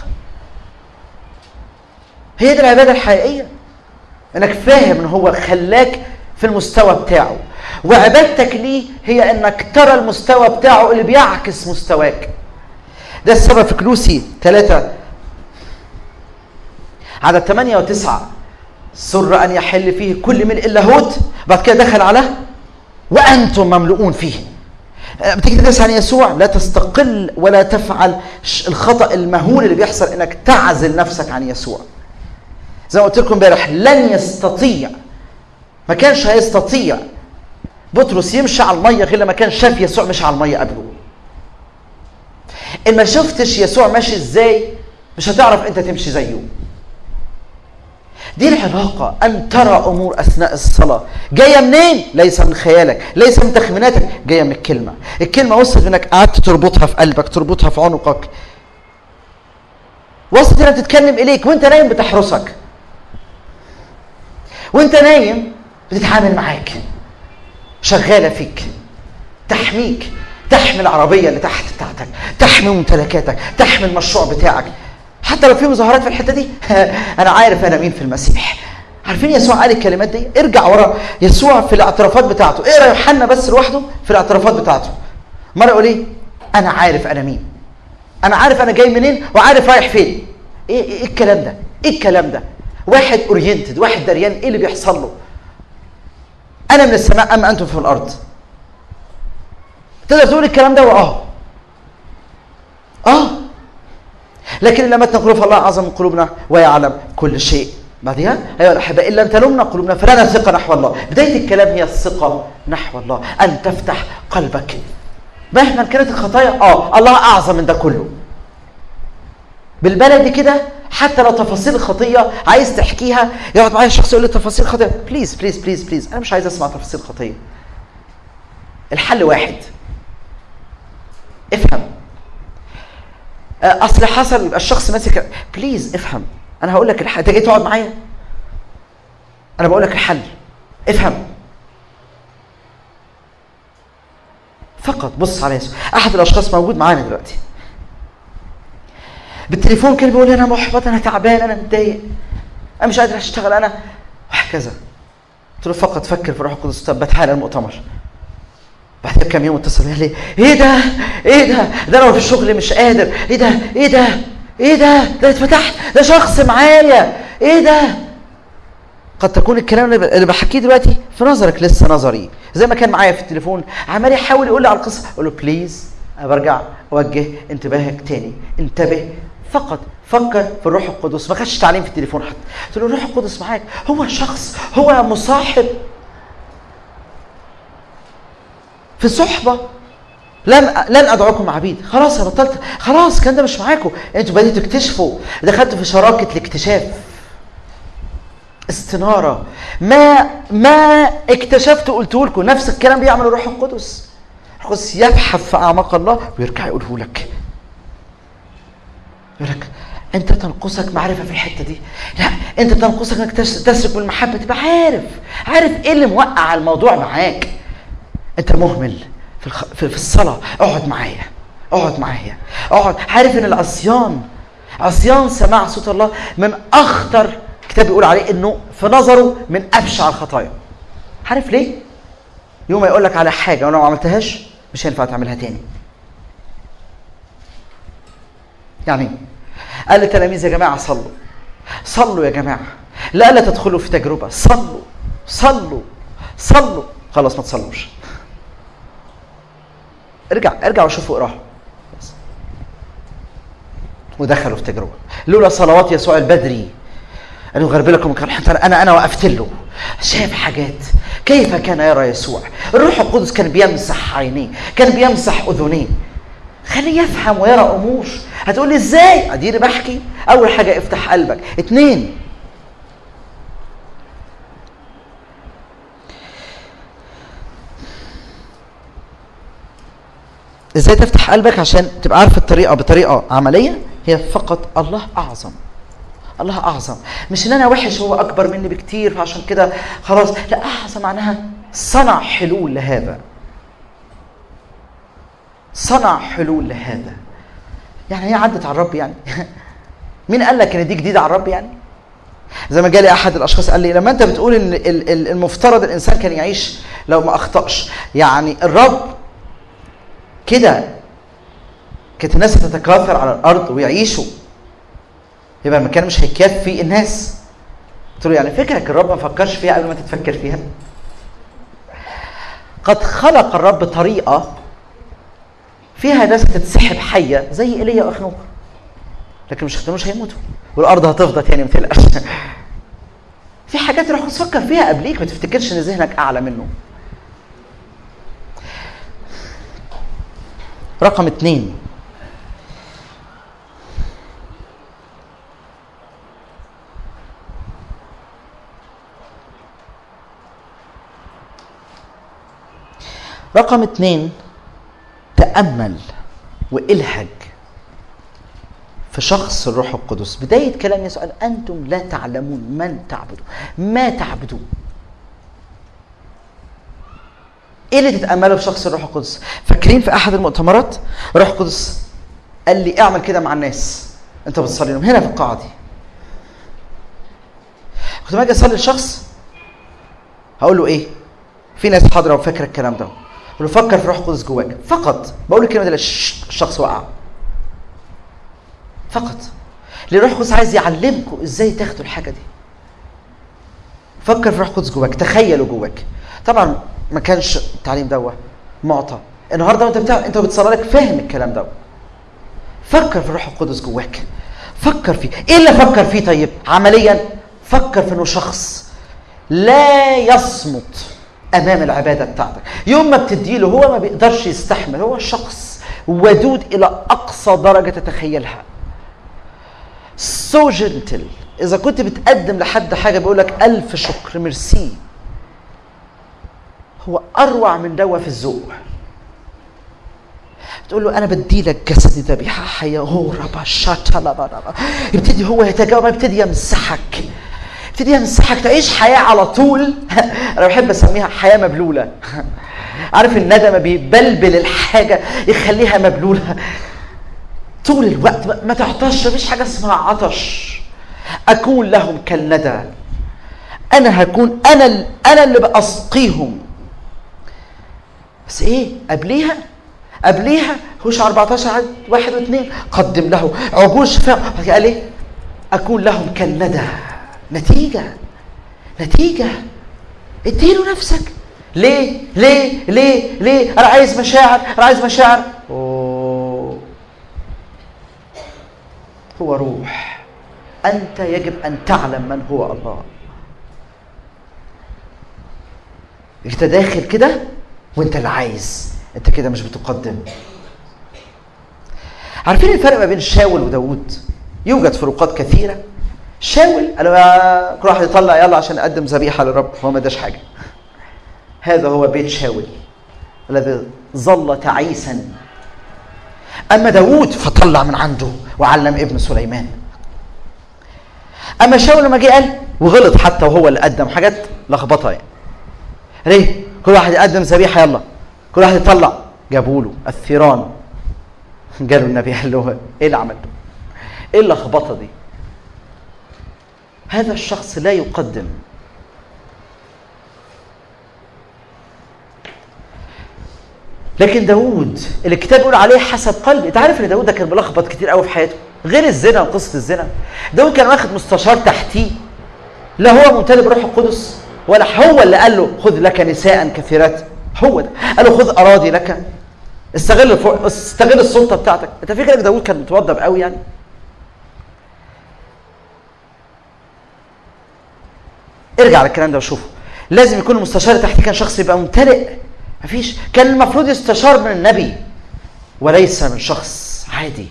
هي دي العباده الحقيقيه انك فاهم ان هو خلاك في المستوى بتاعه وعبادتك ليه هي انك ترى المستوى بتاعه اللي بيعكس مستواك ده السبب في كلوسي ثلاثة عدد ثمانية وتسعة سر ان يحل فيه كل ملء اللاهوت بعد كده دخل على وانتم مملؤون فيه بتيجي تدرس عن يسوع لا تستقل ولا تفعل الخطا المهول اللي بيحصل انك تعزل نفسك عن يسوع زي ما قلت لكم امبارح لن يستطيع ما كانش هيستطيع بطرس يمشي على الميه غير لما كان شاف يسوع مشي على الميه قبله ان ما شفتش يسوع ماشي ازاي مش هتعرف انت تمشي زيه دي العلاقة أن ترى أمور أثناء الصلاة جاية منين؟ ليس من خيالك ليس من تخميناتك جاية من الكلمة الكلمة وصلت إنك قعدت تربطها في قلبك تربطها في عنقك وصلت إنها تتكلم إليك وأنت نايم بتحرسك وأنت نايم بتتعامل معاك شغالة فيك تحميك تحمي العربية اللي تحت بتاعتك تحمي ممتلكاتك تحمي المشروع بتاعك حتى لو في مظاهرات في الحته دي انا عارف انا مين في المسيح عارفين يسوع قال الكلمات دي ارجع ورا يسوع في الاعترافات بتاعته اقرا إيه يوحنا بس لوحده في الاعترافات بتاعته مره يقول ايه انا عارف انا مين انا عارف انا جاي منين وعارف رايح فين ايه ايه الكلام ده ايه الكلام ده واحد اورينتد واحد دريان ايه اللي بيحصل له انا من السماء اما انتم في الارض تقدر تقول الكلام ده واه اه لكن لما تنقلوا فالله اعظم من قلوبنا ويعلم كل شيء بعدها ايها الاحباء ان لم تلمنا قلوبنا فلنا ثقه نحو الله بدايه الكلام هي الثقه نحو الله ان تفتح قلبك مهما كانت الخطايا اه الله اعظم من ده كله بالبلدي كده حتى لو تفاصيل الخطيه عايز تحكيها يقعد معايا شخص يقول لي تفاصيل الخطيه بليز بليز بليز بليز انا مش عايز اسمع تفاصيل الخطيه الحل واحد افهم اصل حصل يبقى الشخص ماسك بليز افهم انا هقول لك الحل انت جاي تقعد معايا انا بقول لك الحل افهم فقط بص على يسوع احد الاشخاص موجود معانا دلوقتي بالتليفون كان بيقول لي انا محبط انا تعبان انا متضايق انا مش قادر اشتغل انا وهكذا قلت له فقط فكر في روح القدس طب بتحال المؤتمر بعد كام يوم اتصل قال لي ايه ده ايه ده ده انا في الشغل مش قادر ايه ده ايه ده ايه ده ده اتفتحت ده شخص معايا ايه ده قد تكون الكلام اللي بحكيه دلوقتي في نظرك لسه نظري زي ما كان معايا في التليفون عمال يحاول يقول لي على القصه اقول له بليز انا برجع اوجه انتباهك تاني انتبه فقط فكر في الروح القدس ما خدش تعليم في التليفون حتى قلت له الروح القدس معاك هو شخص هو مصاحب في صحبه لن لن ادعوكم عبيد خلاص انا بطلت خلاص كان ده مش معاكم انتوا بديتوا تكتشفوا دخلتوا في شراكه الاكتشاف استناره ما ما اكتشفت قلته لكم نفس الكلام بيعمل الروح القدس الروح القدس يبحث في اعماق الله ويرجع يقوله لك يقول لك انت تنقصك معرفه في الحته دي لا انت تنقصك انك تسلك بالمحبه تبقى عارف عارف ايه اللي موقع الموضوع معاك انت مهمل في الخ... في, في الصلاه اقعد معايا اقعد معايا اقعد عارف ان العصيان عصيان سماع صوت الله من اخطر كتاب بيقول عليه انه في نظره من ابشع الخطايا عارف ليه يوم ما يقول لك على حاجه ولو ما عملتهاش مش هينفع تعملها تاني يعني قال للتلاميذ يا جماعه صلوا صلوا يا جماعه لا لا تدخلوا في تجربه صلوا صلوا صلوا خلاص ما تصلوش ارجع ارجع وشوف واقراها ودخلوا في تجربه لولا صلوات يسوع البدري قالوا غرب لكم انا انا وقفت له شاف حاجات كيف كان يرى يسوع الروح القدس كان بيمسح عينيه كان بيمسح اذنيه خليه يفهم ويرى امور هتقول لي ازاي اديني بحكي اول حاجه افتح قلبك اتنين ازاي تفتح قلبك عشان تبقى عارف الطريقه بطريقه عمليه هي فقط الله اعظم الله اعظم مش ان انا وحش هو اكبر مني بكتير فعشان كده خلاص لا اعظم معناها صنع حلول لهذا صنع حلول لهذا يعني هي عدت على الرب يعني مين قال لك ان دي جديده على الرب يعني زي ما جالي احد الاشخاص قال لي لما انت بتقول ان المفترض الانسان كان يعيش لو ما اخطاش يعني الرب كده كانت الناس تتكاثر على الارض ويعيشوا يبقى المكان مش هيكفي الناس قلت له يعني فكرك الرب ما فكرش فيها قبل ما تتفكر فيها قد خلق الرب طريقه فيها ناس تتسحب حيه زي ايليا واخنوخ لكن مش مش هيموتوا والارض هتفضى تاني ما تقلقش في حاجات روح تفكر فيها قبليك ما تفتكرش ان ذهنك اعلى منه رقم اتنين رقم اتنين تأمل والهج في شخص الروح القدس بداية كلام يسوع قال أنتم لا تعلمون من تعبدون ما تعبدون ايه اللي تتاملوا في شخص الروح القدس فاكرين في احد المؤتمرات الروح القدس قال لي اعمل كده مع الناس انت بتصلي لهم هنا في القاعه دي كنت ما اجي اصلي لشخص هقول له ايه في ناس حاضره وفاكره الكلام ده اقول له فكر في الروح القدس جواك فقط بقول الكلمه دي الشخص وقع فقط ليه الروح القدس عايز يعلمكم ازاي تاخدوا الحاجه دي فكر في الروح القدس جواك تخيلوا جواك طبعا ما كانش التعليم ده معطى النهارده وانت بتاع انت بتصلي لك فاهم الكلام ده فكر في الروح القدس جواك فكر فيه ايه اللي فكر فيه طيب عمليا فكر في انه شخص لا يصمت امام العباده بتاعتك يوم ما بتديله هو ما بيقدرش يستحمل هو شخص ودود الى اقصى درجه تتخيلها سو so جنتل اذا كنت بتقدم لحد حاجه بيقول لك الف شكر ميرسي هو اروع من دوا في الذوق تقول له انا بدي لك جسدي ذبيحه حيه هو ربا شاتا يبتدي هو يتجاوب يبتدي يمسحك يبتدي يمسحك تعيش حياه على طول انا بحب اسميها حياه مبلوله عارف الندم بيبلبل الحاجه يخليها مبلوله طول الوقت ما تعطش مفيش حاجه اسمها عطش اكون لهم كالندى انا هكون انا انا اللي باسقيهم بس ايه قبليها قبليها هوش 14 عدد واحد واثنين قدم له عجول شفاء قال ايه اكون لهم كالندى نتيجه نتيجه اديله نفسك ليه ليه ليه ليه انا عايز مشاعر انا عايز مشاعر أوه. هو روح انت يجب ان تعلم من هو الله انت داخل كده وانت اللي عايز انت كده مش بتقدم عارفين الفرق ما بين شاول وداوود يوجد فروقات كثيره شاول قالوا كل واحد يطلع يلا عشان اقدم ذبيحه للرب هو ما اداش حاجه هذا هو بيت شاول الذي ظل تعيسا اما داوود فطلع من عنده وعلم ابن سليمان اما شاول لما جه قال وغلط حتى وهو اللي قدم حاجات لخبطه يعني ليه كل واحد يقدم ذبيحه يلا كل واحد يطلع جابوا له الثيران جاله النبي قال له ايه اللي عملته؟ ايه اللخبطه دي؟ هذا الشخص لا يقدم لكن داوود الكتاب يقول عليه حسب قلبي انت عارف ان داوود ده كان ملخبط كتير قوي في حياته غير الزنا وقصه الزنا داوود كان واخد مستشار تحتيه لا هو ممتلئ بروح القدس ولا هو اللي قال له خذ لك نساء كثيرات هو ده قال له خذ اراضي لك استغل استغل السلطه بتاعتك انت فاكر داوود كان متوضب قوي يعني ارجع للكلام ده وشوفه لازم يكون المستشار تحتيه كان شخص يبقى ممتلئ مفيش كان المفروض يستشار من النبي وليس من شخص عادي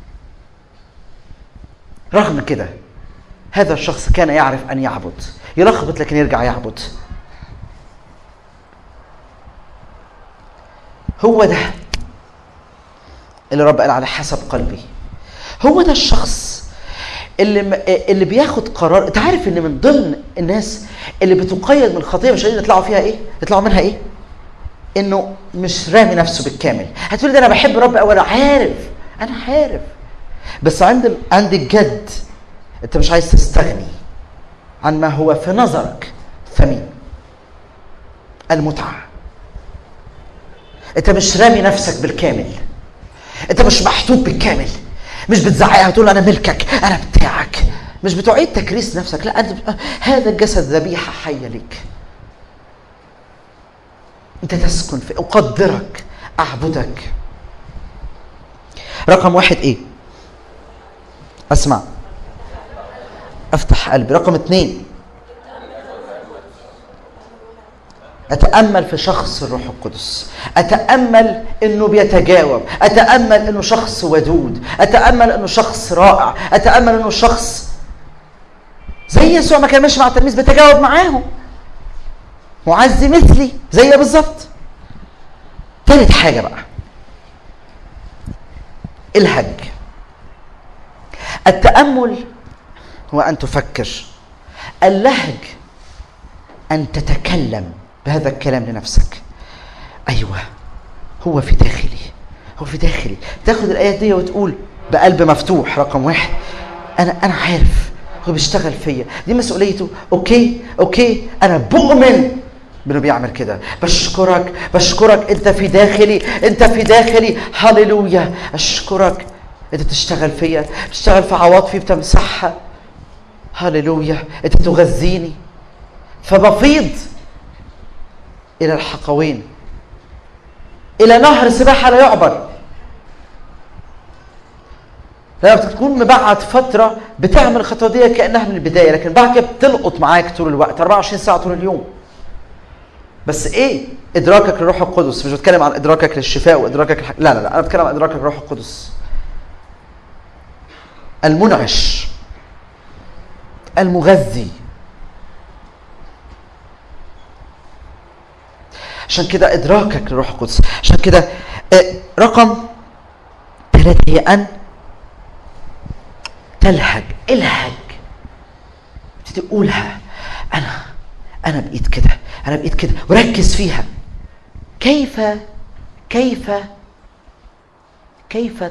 رغم كده هذا الشخص كان يعرف ان يعبد يلخبط لكن يرجع يعبد هو ده اللي رب قال على حسب قلبي هو ده الشخص اللي اللي بياخد قرار انت عارف ان من ضمن الناس اللي بتقيد من الخطيه مش قادرين يطلعوا فيها ايه؟ يطلعوا منها ايه؟ انه مش رامي نفسه بالكامل هتقول ده انا بحب رب قوي انا عارف انا عارف بس عند عند الجد انت مش عايز تستغني عن ما هو في نظرك ثمين المتعه انت مش رامي نفسك بالكامل انت مش محطوط بالكامل مش بتزعقها وتقول انا ملكك انا بتاعك مش بتعيد تكريس نفسك لا انت هذا الجسد ذبيحه حيه لك انت تسكن في اقدرك اعبدك رقم واحد ايه اسمع افتح قلبي رقم اثنين اتامل في شخص الروح القدس اتامل انه بيتجاوب اتامل انه شخص ودود اتامل انه شخص رائع اتامل انه شخص زي يسوع ما كان ماشي مع التلاميذ بيتجاوب معاهم معزي مثلي زي بالظبط تالت حاجه بقى الهج التامل هو ان تفكر اللهج ان تتكلم بهذا الكلام لنفسك ايوه هو في داخلي هو في داخلي تاخد الايات دي وتقول بقلب مفتوح رقم واحد انا انا عارف هو بيشتغل فيا دي مسؤوليته اوكي اوكي انا بؤمن بانه بيعمل كده بشكرك بشكرك انت في داخلي انت في داخلي هللويا اشكرك انت بتشتغل فيا بتشتغل في عواطفي بتمسحها هللويا انت تغذيني فبفيض الى الحقوين الى نهر سباحه لا يعبر لما تكون مبعد فترة بتعمل الخطوة دي كأنها من البداية لكن بعد كده بتلقط معاك طول الوقت 24 ساعة طول اليوم بس ايه ادراكك للروح القدس مش بتكلم عن ادراكك للشفاء وادراكك الح... لا لا لا انا بتكلم عن ادراكك للروح القدس المنعش المغذي عشان كده ادراكك للروح القدس عشان كده آه، رقم ثلاثة هي ان تلهج الهج تقولها انا انا بقيت كده انا بقيت كده وركز فيها كيف كيف كيف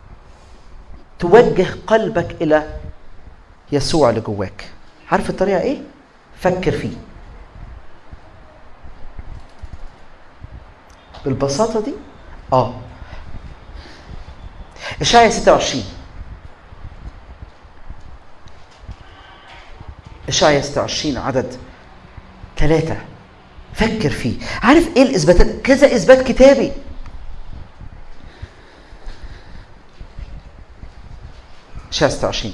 توجه قلبك الى يسوع اللي جواك عارف الطريقه ايه فكر فيه بالبساطه دي اه اشعيا 26 اشعيا 26 عدد ثلاثة فكر فيه عارف ايه الاثباتات كذا اثبات كتابي اشعيا 26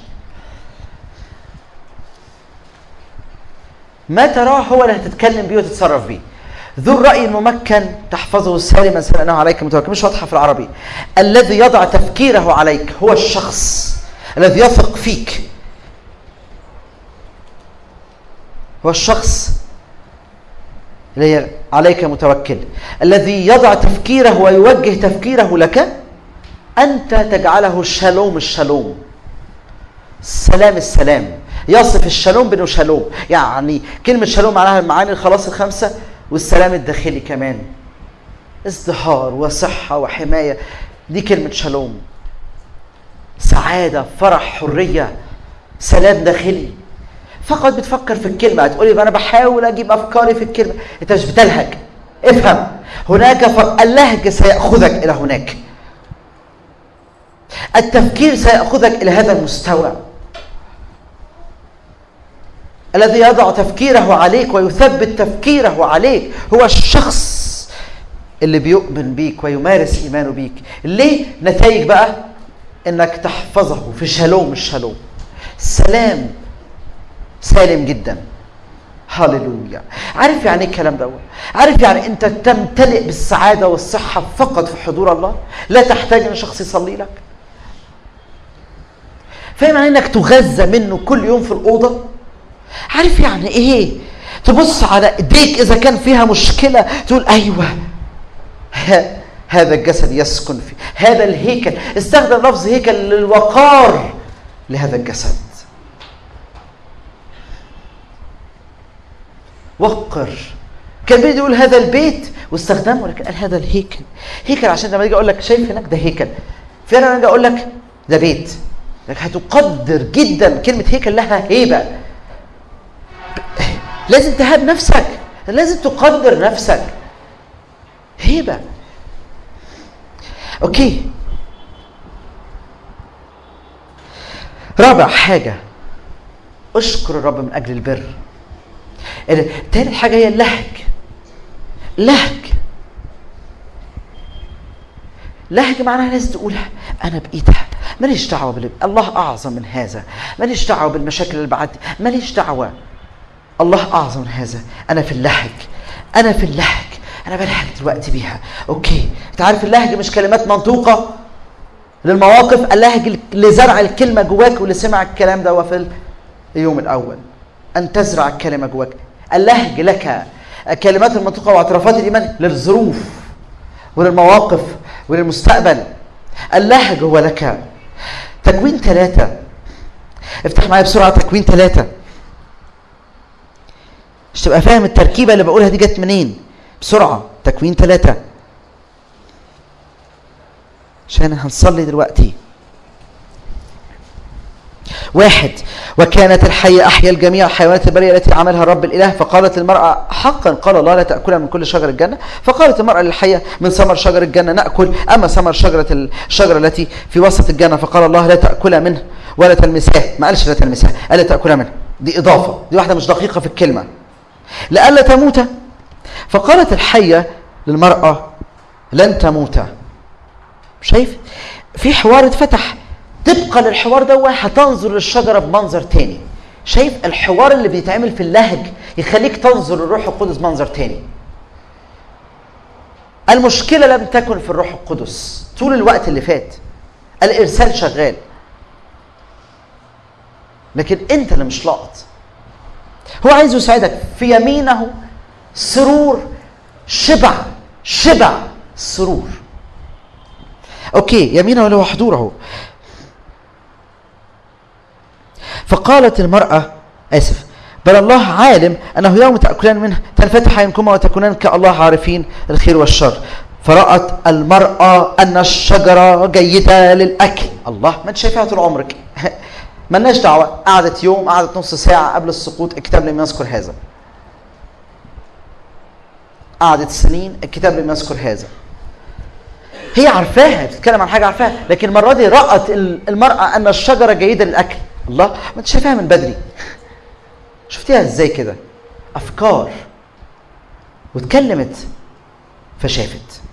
ما تراه هو اللي هتتكلم بيه وتتصرف بيه ذو الرأي الممكن تحفظه سالما سألناه عليك متوكل مش واضحة في العربي الذي يضع تفكيره عليك هو الشخص الذي يثق فيك هو الشخص الذي عليك متوكل الذي يضع تفكيره ويوجه تفكيره لك أنت تجعله الشالوم الشالوم السلام السلام يصف الشالوم بأنه شالوم يعني كلمة شالوم معناها المعاني الخلاص الخمسة والسلام الداخلي كمان ازدهار وصحة وحماية دي كلمة شالوم سعادة فرح حرية سلام داخلي فقط بتفكر في الكلمة هتقولي أنا بحاول أجيب أفكاري في الكلمة أنت مش بتلهج افهم هناك فرق اللهج سيأخذك إلى هناك التفكير سيأخذك إلى هذا المستوى الذي يضع تفكيره عليك ويثبت تفكيره عليك هو الشخص اللي بيؤمن بيك ويمارس ايمانه بيك ليه نتائج بقى انك تحفظه في شالوم الشالوم سلام سالم جدا هللويا عارف يعني ايه الكلام ده عارف يعني انت تمتلئ بالسعاده والصحه فقط في حضور الله لا تحتاج ان شخص يصلي لك فاهم يعني انك تغذى منه كل يوم في الاوضه عارف يعني ايه تبص على ايديك اذا كان فيها مشكله تقول ايوه هذا الجسد يسكن فيه هذا الهيكل استخدم لفظ هيكل للوقار لهذا الجسد وقر كان بيجي يقول هذا البيت واستخدمه لكن قال هذا الهيكل هيكل عشان لما اجي اقول لك شايف هناك ده هيكل فعلا انا اجي اقول لك ده بيت لك هتقدر جدا كلمه هيكل لها هيبه لازم تهاب نفسك لازم تقدر نفسك هيبه اوكي رابع حاجه اشكر الرب من اجل البر تالت حاجه هي اللهج لهج لهج معناها ناس تقول انا بايدها ماليش دعوه بال... الله اعظم من هذا ماليش دعوه بالمشاكل اللي بعدي ماليش دعوه الله اعظم من هذا انا في اللهج انا في اللهج انا بلهج دلوقتي بيها اوكي انت عارف اللهج مش كلمات منطوقه للمواقف اللهج اللي زرع الكلمه جواك واللي سمع الكلام ده في اليوم الاول ان تزرع الكلمه جواك اللهج لك الكلمات المنطوقه واعترافات الايمان للظروف وللمواقف وللمستقبل اللهج هو لك تكوين ثلاثة افتح معايا بسرعة تكوين ثلاثة مش تبقى فاهم التركيبة اللي بقولها دي جت منين بسرعة تكوين ثلاثة عشان هنصلي دلوقتي واحد وكانت الحية أحيا الجميع حيوانات البرية التي عملها الرب الإله فقالت المرأة حقا قال الله لا تأكلها من كل شجر الجنة فقالت المرأة للحية من ثمر شجر الجنة نأكل أما ثمر شجرة الشجرة التي في وسط الجنة فقال الله لا تأكلها منه ولا تلمسها ما قالش لا تلمسها قال لا تأكلها منه دي إضافة دي واحدة مش دقيقة في الكلمة لئلا تموت فقالت الحية للمرأة لن تموت شايف في حوار اتفتح طبقا للحوار ده هتنظر للشجره بمنظر تاني شايف الحوار اللي بيتعمل في اللهج يخليك تنظر للروح القدس منظر تاني المشكله لم تكن في الروح القدس طول الوقت اللي فات الارسال شغال لكن انت اللي مش لاقط هو عايز يساعدك في يمينه سرور شبع شبع سرور اوكي يمينه له حضوره فقالت المرأة آسف بل الله عالم أنه يوم تأكلان منه تنفتح عينكما وتكونان كالله عارفين الخير والشر فرأت المرأة أن الشجرة جيدة للأكل الله ما أنت شايفها طول عمرك ملناش دعوة قعدت يوم قعدت نص ساعة قبل السقوط الكتاب لم يذكر هذا قعدت سنين الكتاب لم يذكر هذا هي عارفاها بتتكلم عن حاجة عارفاها لكن المرة دي رأت المرأة أن الشجرة جيدة للأكل الله ما انت شايفاها من بدري شفتيها ازاي كده افكار واتكلمت فشافت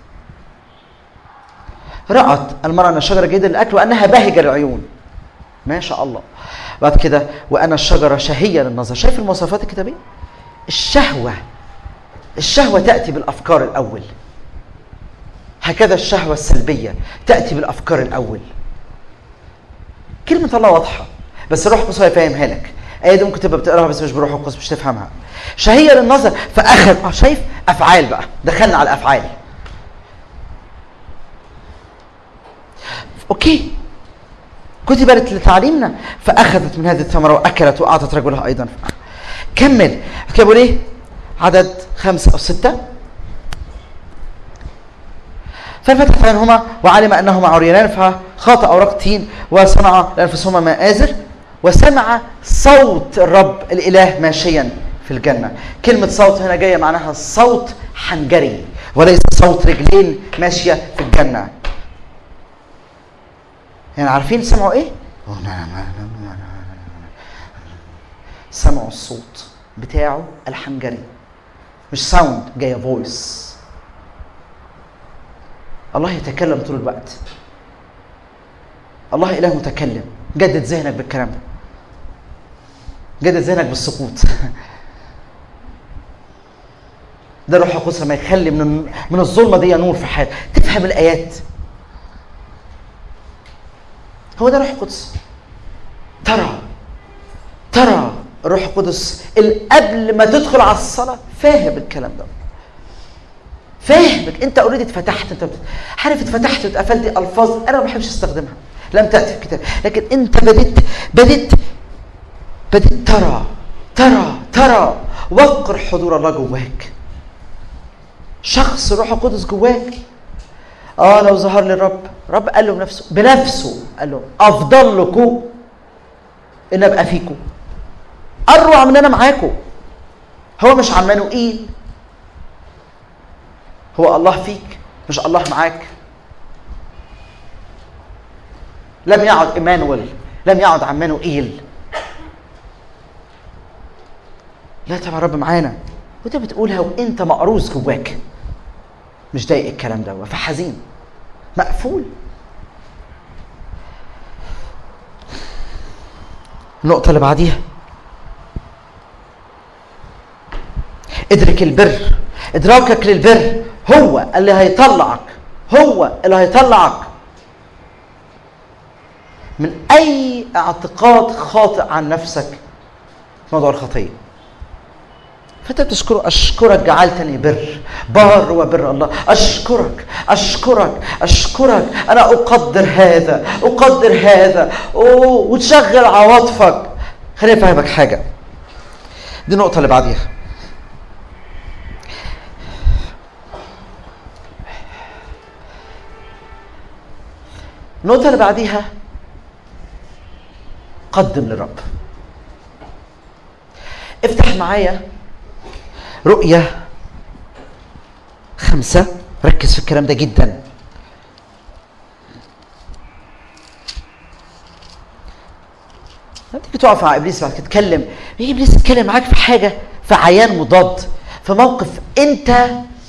رأت المرأة أن الشجرة جيدة للأكل وأنها باهجة للعيون ما شاء الله بعد كده وأن الشجرة شهية للنظر شايف المواصفات الكتابية الشهوة الشهوة تأتي بالأفكار الأول هكذا الشهوة السلبية تأتي بالأفكار الأول كلمة الله واضحة بس الروح القدس هيفهمها لك الايه دي ممكن تبقى بتقراها بس مش بالروح القدس مش تفهمها شهيه للنظر فاخذ اه شايف افعال بقى دخلنا على الافعال اوكي كتبت لتعليمنا فاخذت من هذه الثمره واكلت واعطت رجلها ايضا كمل كده ايه عدد خمسه او سته ففتحت عينهما وعلم انهما عريانان فخاط اوراق تين وصنع لانفسهما مآزر وسمع صوت الرب الاله ماشيا في الجنه كلمه صوت هنا جايه معناها صوت حنجري وليس صوت رجلين ماشيه في الجنه يعني عارفين سمعوا ايه سمعوا الصوت بتاعه الحنجري مش ساوند جايه فويس الله يتكلم طول الوقت الله اله متكلم جدد ذهنك بالكلام ده جدد ذهنك بالسقوط ده الروح القدس لما يخلي من من الظلمه دي نور في حياتك تفهم الايات هو ده الروح القدس ترى ترى الروح القدس قبل ما تدخل على الصلاه فاهم الكلام ده فاهمك انت اوريدي اتفتحت انت عارف اتفتحت واتقفلت الفاظ انا ما بحبش استخدمها لم تاتي في الكتاب لكن انت بديت بديت بديت ترى ترى ترى وقر حضور الله جواك شخص الروح القدس جواك اه لو ظهر لي الرب رب قال له بنفسه بنفسه قال له افضل لكم ان ابقى فيكم اروع من انا معاكم هو مش عمانوئيل هو الله فيك مش الله معاك لم يعد ايمانويل لم يعد عمانوئيل لا طبعا رب معانا وانت بتقولها وانت مقروز جواك مش ضايق الكلام ده فحزين مقفول النقطة اللي بعديها ادرك البر ادراكك للبر هو اللي هيطلعك هو اللي هيطلعك من اي اعتقاد خاطئ عن نفسك في موضوع الخطيه فانت بتشكره اشكرك جعلتني بر بار وبر الله اشكرك اشكرك اشكرك انا اقدر هذا اقدر هذا أوه وتشغل عواطفك خليني افهمك حاجه دي النقطه اللي بعديها النقطة اللي بعديها قدم للرب افتح معايا رؤية خمسة ركز في الكلام ده جدا لما تيجي تقف مع ابليس بعد كده تتكلم يجي ابليس يتكلم معاك في حاجه في عيان مضاد في موقف انت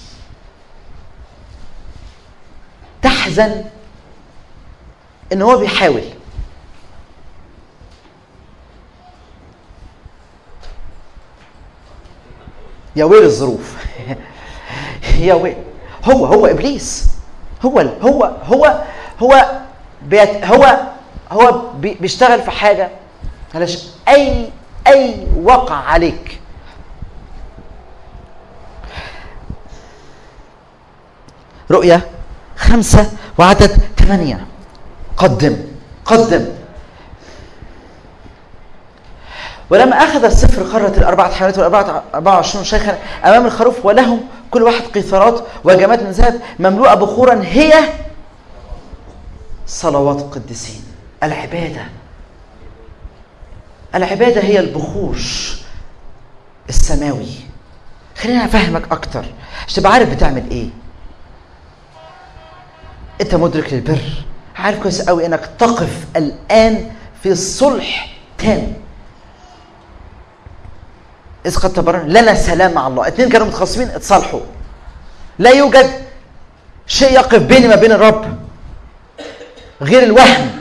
تحزن ان هو بيحاول يا ويل الظروف يا ويل هو هو ابليس هو هو هو هو بيت هو هو بي بيشتغل في حاجه معلش اي اي وقع عليك رؤية خمسة وعدد ثمانية قدم قدم ولما أخذ السفر خرت الأربعة حيوانات والأربعة أربعة وعشرون شيخا أمام الخروف ولهم كل واحد قيثارات وجمات من ذهب مملوءة بخورا هي صلوات القديسين العبادة العبادة هي البخور السماوي خليني أفهمك أكتر عشان تبقى عارف بتعمل إيه أنت مدرك للبر عارف كويس قوي إنك تقف الآن في صلح تام إذ قد تبررنا لنا سلام مع الله اتنين كانوا متخاصمين اتصالحوا لا يوجد شيء يقف بيني ما بين الرب غير الوهم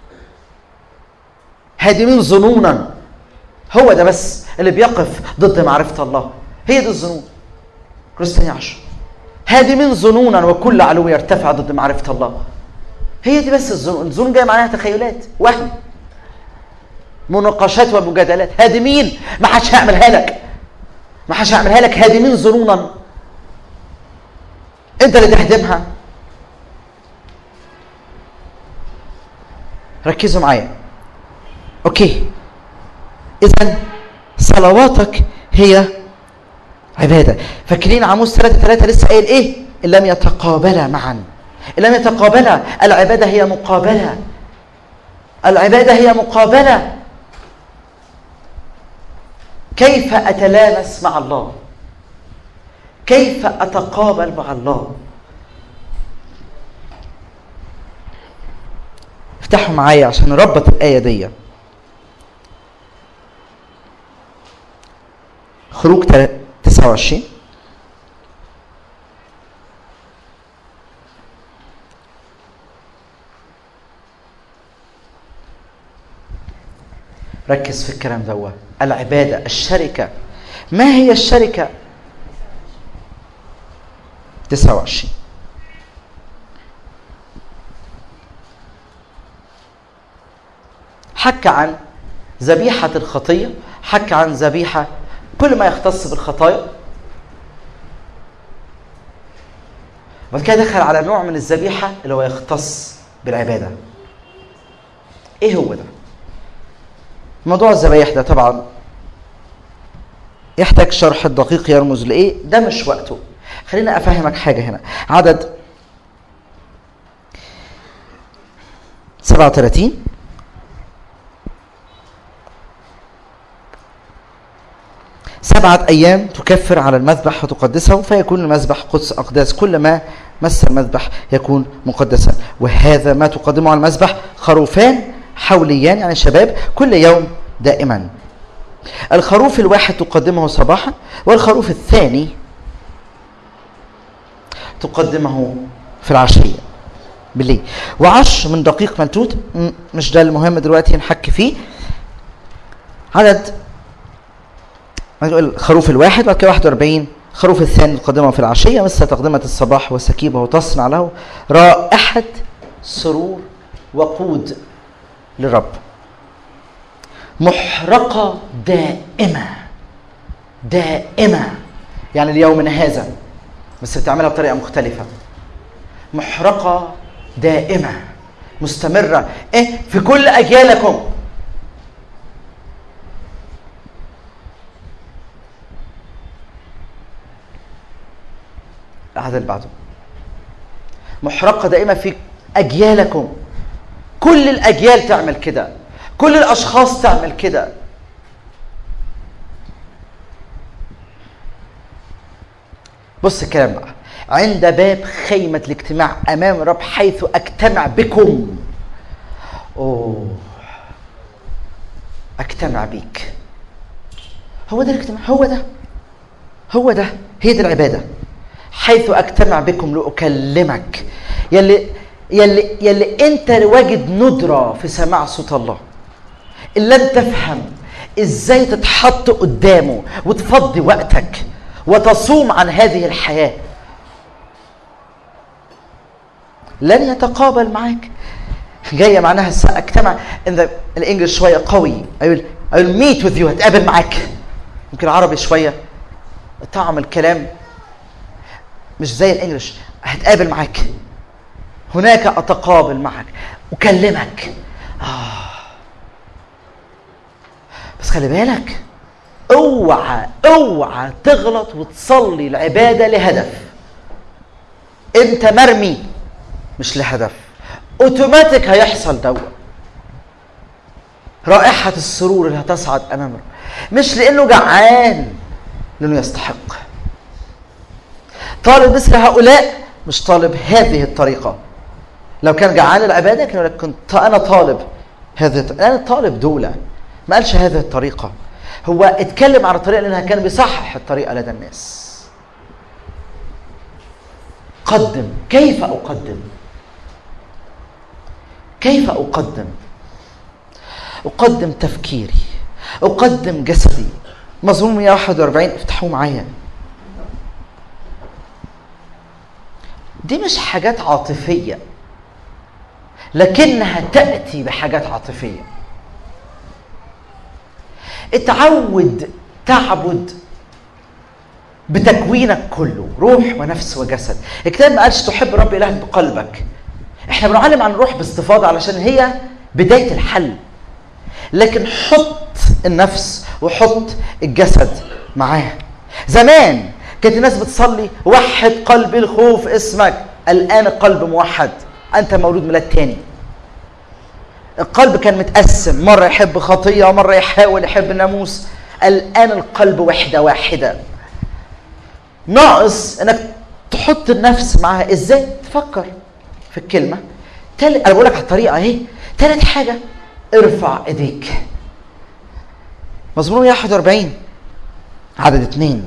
هادمين ظنونا هو ده بس اللي بيقف ضد معرفة الله هي دي الظنون كروس تاني عشر هادمين ظنونا وكل علو يرتفع ضد معرفة الله هي دي بس الظنون الظنون جاية معناها تخيلات وهم مناقشات ومجادلات هادمين ما حدش هيعملها لك ما حدش هيعملها لك هادمين ظنونا انت اللي تهدمها ركزوا معايا اوكي اذا صلواتك هي عباده فاكرين عاموس 3 3 لسه قايل ايه ان لم يتقابلا معا ان لم يتقابلا العباده هي مقابله العباده هي مقابله كيف اتلامس مع الله كيف اتقابل مع الله افتحوا معايا عشان نربط الايه دي خروج 29 ركز في الكلام ده العبادة الشركة ما هي الشركة 29 حكى عن ذبيحة الخطية حكى عن ذبيحة كل ما يختص بالخطايا بعد كده دخل على نوع من الذبيحة اللي هو يختص بالعبادة ايه هو ده موضوع الذبايح ده طبعا يحتاج شرح دقيق يرمز لايه ده مش وقته خلينا افهمك حاجه هنا عدد 37 سبعة أيام تكفر على المذبح وتقدسه فيكون المذبح قدس أقداس كل ما مس المذبح يكون مقدسا وهذا ما تقدمه على المذبح خروفان حوليان يعني شباب كل يوم دائما الخروف الواحد تقدمه صباحا والخروف الثاني تقدمه في العشية بالليل وعش من دقيق ملتوت مش ده المهم دلوقتي نحكي فيه عدد الخروف الواحد بعد كده 41 الخروف الثاني تقدمه في العشية مثل تقدمة الصباح وسكيبه وتصنع له رائحة سرور وقود للرب محرقة دائمة دائمة يعني اليوم هذا بس بتعملها بطريقة مختلفة محرقة دائمة مستمرة ايه في كل أجيالكم هذا اللي بعده محرقة دائمة في أجيالكم كل الأجيال تعمل كده كل الاشخاص تعمل كده بص الكلام بقى عند باب خيمة الاجتماع أمام الرب حيث أجتمع بكم أوه أجتمع بيك هو ده الاجتماع هو ده هو ده هي دي العبادة حيث أجتمع بكم لأكلمك يلي يلي يلي أنت واجد ندرة في سماع صوت الله ان لم تفهم ازاي تتحط قدامه وتفضي وقتك وتصوم عن هذه الحياه لن يتقابل معك جايه معناها ساجتمع ان الانجلش شويه قوي اقول اقول ميت وذ يو هتقابل معاك يمكن عربي شويه طعم الكلام مش زي الانجلش هتقابل معاك هناك اتقابل معك اكلمك آه بس خلي بالك اوعى اوعى تغلط وتصلي العباده لهدف انت مرمي مش لهدف اوتوماتيك هيحصل دوا رائحة السرور اللي هتصعد أمامه مش لأنه جعان لأنه يستحق طالب مثل هؤلاء مش طالب هذه الطريقة لو كان جعان العبادة كان يقول لك كنت أنا طالب هذه أنا طالب دولة ما قالش هذه الطريقة هو اتكلم عن الطريقة لأنها كان بيصحح الطريقة لدى الناس قدم كيف أقدم كيف أقدم أقدم تفكيري أقدم جسدي مزمور 141 افتحوه معايا دي مش حاجات عاطفية لكنها تأتي بحاجات عاطفية اتعود تعبد بتكوينك كله روح ونفس وجسد الكتاب ما قالش تحب رب الهك بقلبك احنا بنعلم عن الروح باستفاضه علشان هي بدايه الحل لكن حط النفس وحط الجسد معاه زمان كانت الناس بتصلي وحد قلبي الخوف اسمك الان القلب موحد انت مولود ميلاد تاني القلب كان متقسم مرة يحب خطية ومرة يحاول يحب الناموس الآن القلب وحدة واحدة ناقص انك تحط النفس معاها ازاي تفكر في الكلمة تل... انا بقول لك على الطريقة اهي تالت حاجة ارفع ايديك مزمور 41 عدد اثنين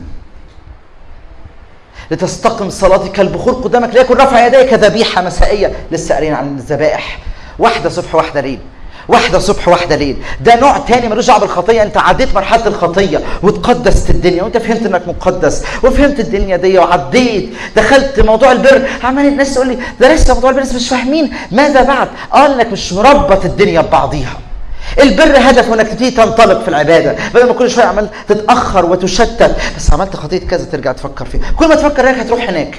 لتستقم صلاتي كالبخور قدامك ليكن رفع يديك ذبيحة مسائية لسه قارين عن الذبائح واحده صبح واحده ليل واحده صبح واحده ليل ده نوع تاني ملوش دعوه بالخطيه انت عديت مرحله الخطيه وتقدست الدنيا وانت فهمت انك مقدس وفهمت الدنيا دي وعديت دخلت موضوع البر عمال الناس تقول لي ده لسه موضوع البر مش فاهمين ماذا بعد قال انك مش مربط الدنيا ببعضيها البر هدفه انك تبتدي تنطلق في العباده بدل ما كل شويه عمال تتاخر وتشتت بس عملت خطيه كذا ترجع تفكر فيها كل ما تفكر هناك هتروح هناك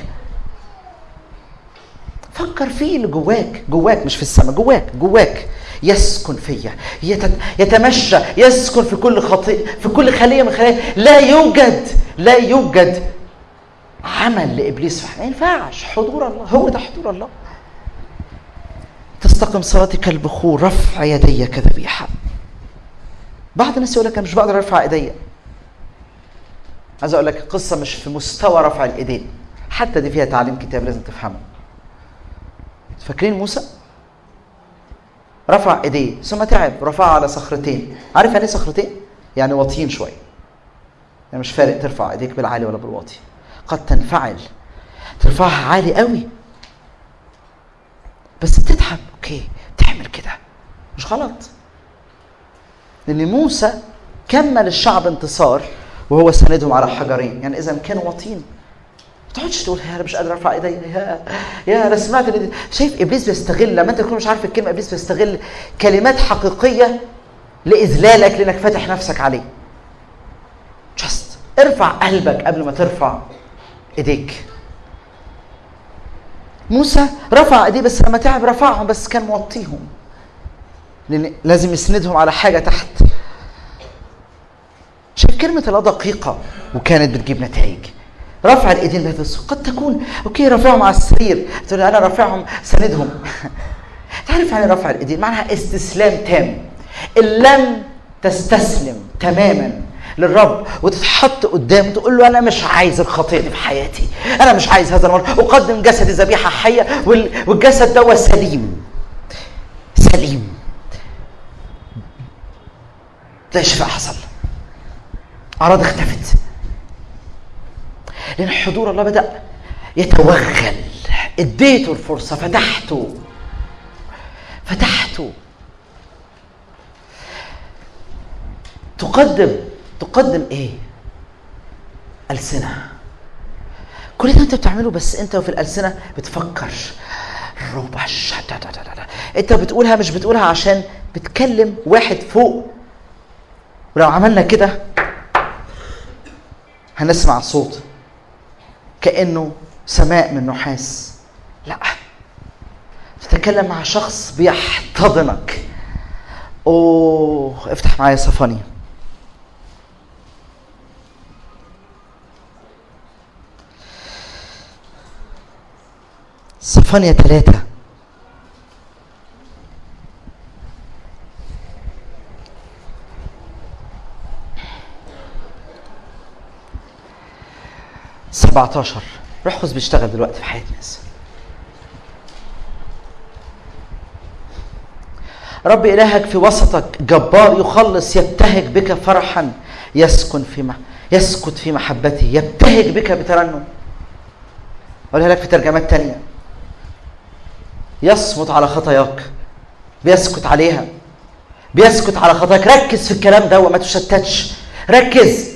فكر فيه اللي جواك جواك مش في السماء جواك جواك يسكن فيا يتمشى يسكن في كل خطيئة في كل خلية من خلايا لا يوجد لا يوجد عمل لابليس ما ينفعش حضور الله هو ده حضور الله تستقم صلاتي كالبخور رفع يدي كذبيحه بعض الناس يقول لك انا مش بقدر ارفع ايديا عايز اقول لك قصه مش في مستوى رفع الايدين حتى دي فيها تعليم كتاب لازم تفهمه فاكرين موسى رفع ايديه ثم تعب رفعها على صخرتين عارف يعني ايه صخرتين يعني واطيين شويه يعني مش فارق ترفع ايديك بالعالي ولا بالواطي قد تنفعل ترفعها عالي قوي بس بتتعب اوكي بتعمل كده مش غلط لان موسى كمل الشعب انتصار وهو ساندهم على حجرين يعني اذا كانوا واطيين ما تقعدش تقول يا انا مش قادر ارفع ايدي يا يا انا سمعت إن- شايف ابليس بيستغل لما انت تكون مش عارف الكلمه ابليس بيستغل كلمات حقيقيه لاذلالك لانك فاتح نفسك عليه جاست ارفع قلبك قبل ما ترفع ايديك موسى رفع ايديه بس لما تعب رفعهم بس كان موطيهم لان لازم يسندهم على حاجه تحت شايف كلمة الله دقيقة وكانت بتجيب نتائج رفع الايدين بهذا الصوت قد تكون اوكي رافعهم على السرير تقول انا رافعهم ساندهم تعرف يعني رفع الايدين معناها استسلام تام ان لم تستسلم تماما للرب وتتحط قدامه تقول له انا مش عايز الخطيه دي في حياتي انا مش عايز هذا المرض اقدم جسدي ذبيحه حيه وال- والجسد ده سليم سليم تلاقي شفاء حصل اعراض اختفت لان حضور الله بدا يتوغل اديته الفرصه فتحته فتحته تقدم تقدم ايه السنه كل ده انت بتعمله بس انت وفي الالسنه بتفكر ربع انت بتقولها مش بتقولها عشان بتكلم واحد فوق ولو عملنا كده هنسمع صوت كانه سماء من نحاس لا تتكلم مع شخص بيحتضنك اوه افتح معايا صفاني صفانيا ثلاثة سبعتاشر روح خذ بيشتغل دلوقتي في حياة ناس رب إلهك في وسطك جبار يخلص يبتهج بك فرحا يسكن في مح... يسكت في محبته يبتهج بك بترنم أقولها لك في ترجمات تانية يصمت على خطاياك بيسكت عليها بيسكت على خطاياك ركز في الكلام ده وما تشتتش ركز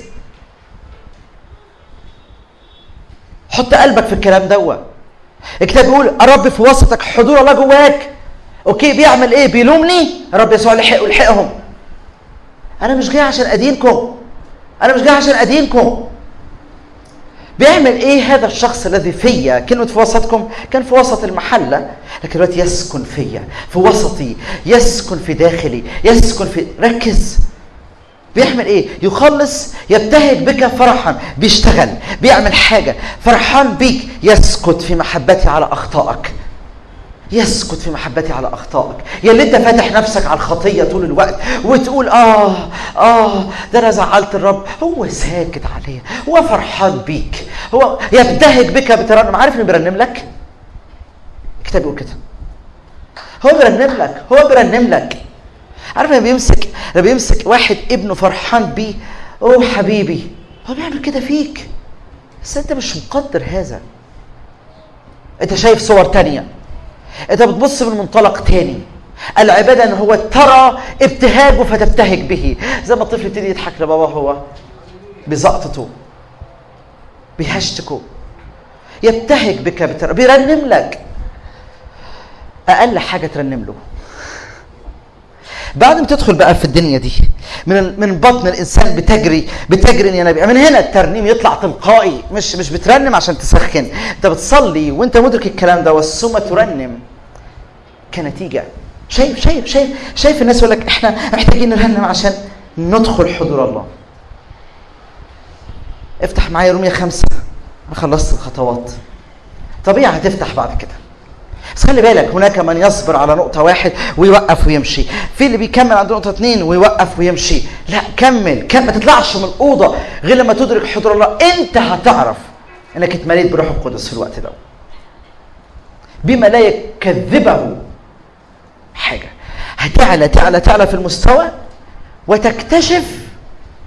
حط قلبك في الكلام دوا الكتاب بيقول الرب في وسطك حضور الله جواك اوكي بيعمل ايه بيلومني الرب يسوع لحق ولحقهم انا مش جاي عشان ادينكم انا مش جاي عشان ادينكم بيعمل ايه هذا الشخص الذي فيا كلمه في وسطكم كان في وسط المحله لكن دلوقتي يسكن فيا في وسطي يسكن في داخلي يسكن في ركز بيعمل ايه يخلص يبتهج بك فرحا بيشتغل بيعمل حاجه فرحان بيك يسكت في محبتي على اخطائك يسكت في محبتي على اخطائك يا اللي انت فاتح نفسك على الخطيه طول الوقت وتقول اه اه ده انا زعلت الرب هو ساكت عليا هو فرحان بيك هو يبتهج بك بترنم عارف انه بيرنم لك الكتاب بيقول كده هو بيرنم لك هو بيرنم لك عارف لما بيمسك لما بيمسك واحد ابنه فرحان بيه اوه حبيبي هو بيعمل كده فيك بس انت مش مقدر هذا انت شايف صور تانية انت بتبص من منطلق تاني العبادة ان هو ترى ابتهاجه فتبتهج به زي ما الطفل يبتدي يضحك لبابا هو بزقطته بيهشتكه يبتهج بك بتر... بيرنم لك اقل حاجه ترنم له بعد ما تدخل بقى في الدنيا دي من من بطن الانسان بتجري بتجري يا نبي من هنا الترنيم يطلع تلقائي مش مش بترنم عشان تسخن انت بتصلي وانت مدرك الكلام ده والثم ترنم كنتيجه شايف شايف شايف شايف الناس يقول لك احنا محتاجين نرنم عشان ندخل حضور الله افتح معايا رومية خمسة انا خلصت الخطوات طبيعي هتفتح بعد كده بس خلي بالك هناك من يصبر على نقطة واحد ويوقف ويمشي في اللي بيكمل عند نقطة اتنين ويوقف ويمشي لا كمل كمل ما تطلعش من الأوضة غير لما تدرك حضور الله أنت هتعرف إنك اتمليت بروح القدس في الوقت ده بما لا يكذبه حاجة هتعلى تعلى تعلى في المستوى وتكتشف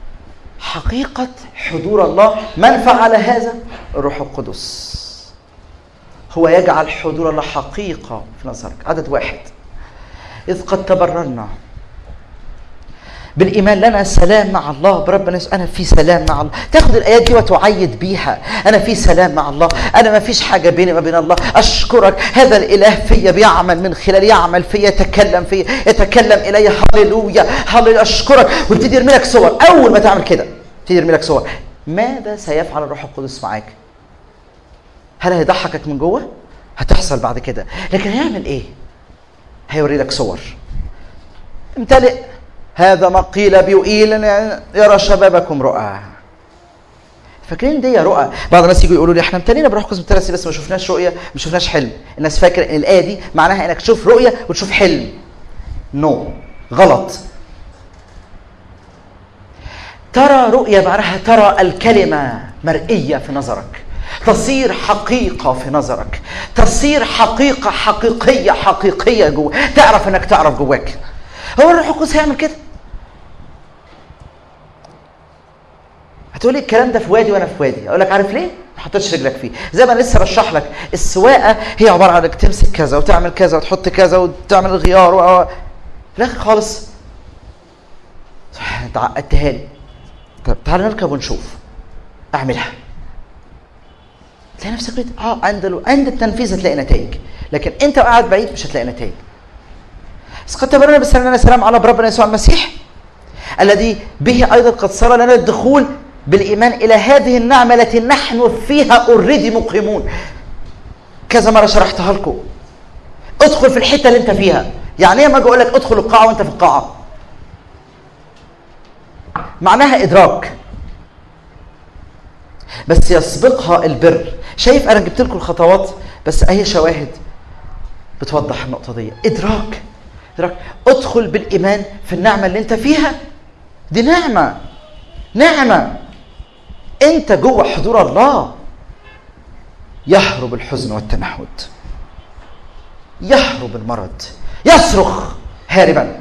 حقيقة حضور الله من فعل هذا الروح القدس هو يجعل حضور الله حقيقة في نظرك عدد واحد إذ قد تبررنا بالايمان لنا سلام مع الله بربنا انا في سلام مع الله تاخد الايات دي وتعيد بيها انا في سلام مع الله انا ما فيش حاجه بيني وبين الله اشكرك هذا الاله فيا بيعمل من خلالي يعمل فيا يتكلم فيا يتكلم الي هللويا هللويا اشكرك ويبتدي يرمي لك صور اول ما تعمل كده يبتدي يرمي لك صور ماذا سيفعل الروح القدس معاك هل هيضحكك من جوه هتحصل بعد كده لكن هيعمل ايه هيوري لك صور امتلئ هذا ما قيل بيقيل يرى شبابكم رؤى فاكرين دي رؤى بعض الناس يجوا يقولوا لي احنا امتلينا بروح قسم الثلاثي بس ما شفناش رؤيه ما شفناش حلم الناس فاكره ان الايه دي معناها انك تشوف رؤيه وتشوف حلم نو no. غلط ترى رؤيه معناها ترى الكلمه مرئيه في نظرك تصير حقيقة في نظرك تصير حقيقة حقيقية حقيقية جوا تعرف انك تعرف جواك هو الروح القدس هيعمل كده هتقولي الكلام ده في وادي وانا في وادي اقول لك عارف ليه ما حطيتش رجلك فيه زي ما انا لسه رشح لك السواقه هي عباره عن انك تمسك كذا وتعمل كذا وتحط كذا وتعمل الغيار و... في الاخر خالص انت عقدتها لي طب تعالى نركب ونشوف اعملها تلاقي نفسك بيت اه عند ال... عند التنفيذ هتلاقي نتائج لكن انت قاعد بعيد مش هتلاقي نتائج بس قد تبرنا بسلام سلام على ربنا يسوع المسيح الذي به ايضا قد صار لنا الدخول بالايمان الى هذه النعمه التي نحن فيها اوريدي مقيمون كذا مره شرحتها لكم ادخل في الحته اللي انت فيها يعني ايه ما اجي اقول لك ادخل القاعه وانت في القاعه معناها ادراك بس يسبقها البر شايف انا جبت لكم الخطوات بس اهي شواهد بتوضح النقطه دي ادراك ادراك ادخل بالايمان في النعمه اللي انت فيها دي نعمه نعمه انت جوه حضور الله يهرب الحزن والتنهد يهرب المرض يصرخ هاربا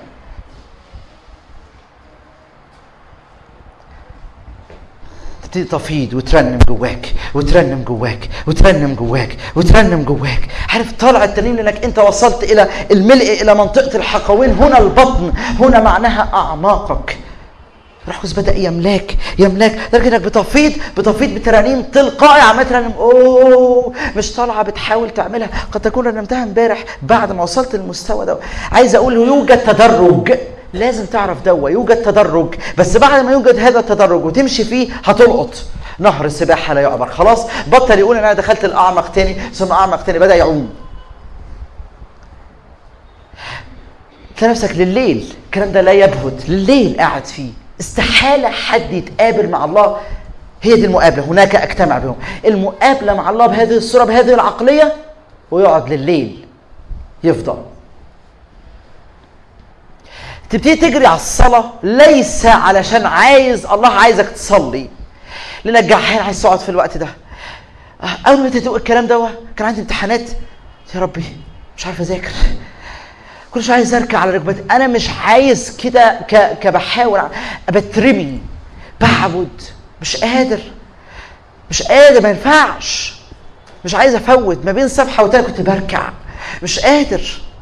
تبتدي تفيض وترنم جواك وترنم جواك وترنم جواك وترنم جواك عارف طالع الترنيم لانك انت وصلت الى الملء الى منطقه الحقوين هنا البطن هنا معناها اعماقك روح القدس بدا يملاك يملاك لدرجه انك بتفيض بتفيض بترانيم تلقائي عمال ترنم اوه مش طالعه بتحاول تعملها قد تكون رنمتها امبارح بعد ما وصلت للمستوى ده عايز اقول يوجد تدرج لازم تعرف دوا يوجد تدرج بس بعد ما يوجد هذا التدرج وتمشي فيه هتلقط نهر السباحه لا يعبر خلاص بطل يقول انا دخلت الاعمق تاني ثم اعمق تاني بدا يعوم تلاقي نفسك لليل الكلام ده لا يبهت لليل قاعد فيه استحاله حد يتقابل مع الله هي دي المقابله هناك اجتمع بهم المقابله مع الله بهذه الصوره بهذه العقليه ويقعد لليل يفضل تبتدي تجري على الصلاه ليس علشان عايز الله عايزك تصلي لانك جعان عايز تقعد في الوقت ده اول ما تدوق الكلام ده كان عندي امتحانات يا ربي مش عارف اذاكر كل شويه عايز اركع على ركبتي انا مش عايز كده ك... كبحاول بترمي بعبد مش قادر مش قادر ما ينفعش مش عايز افوت ما بين صفحه وتانية كنت بركع مش قادر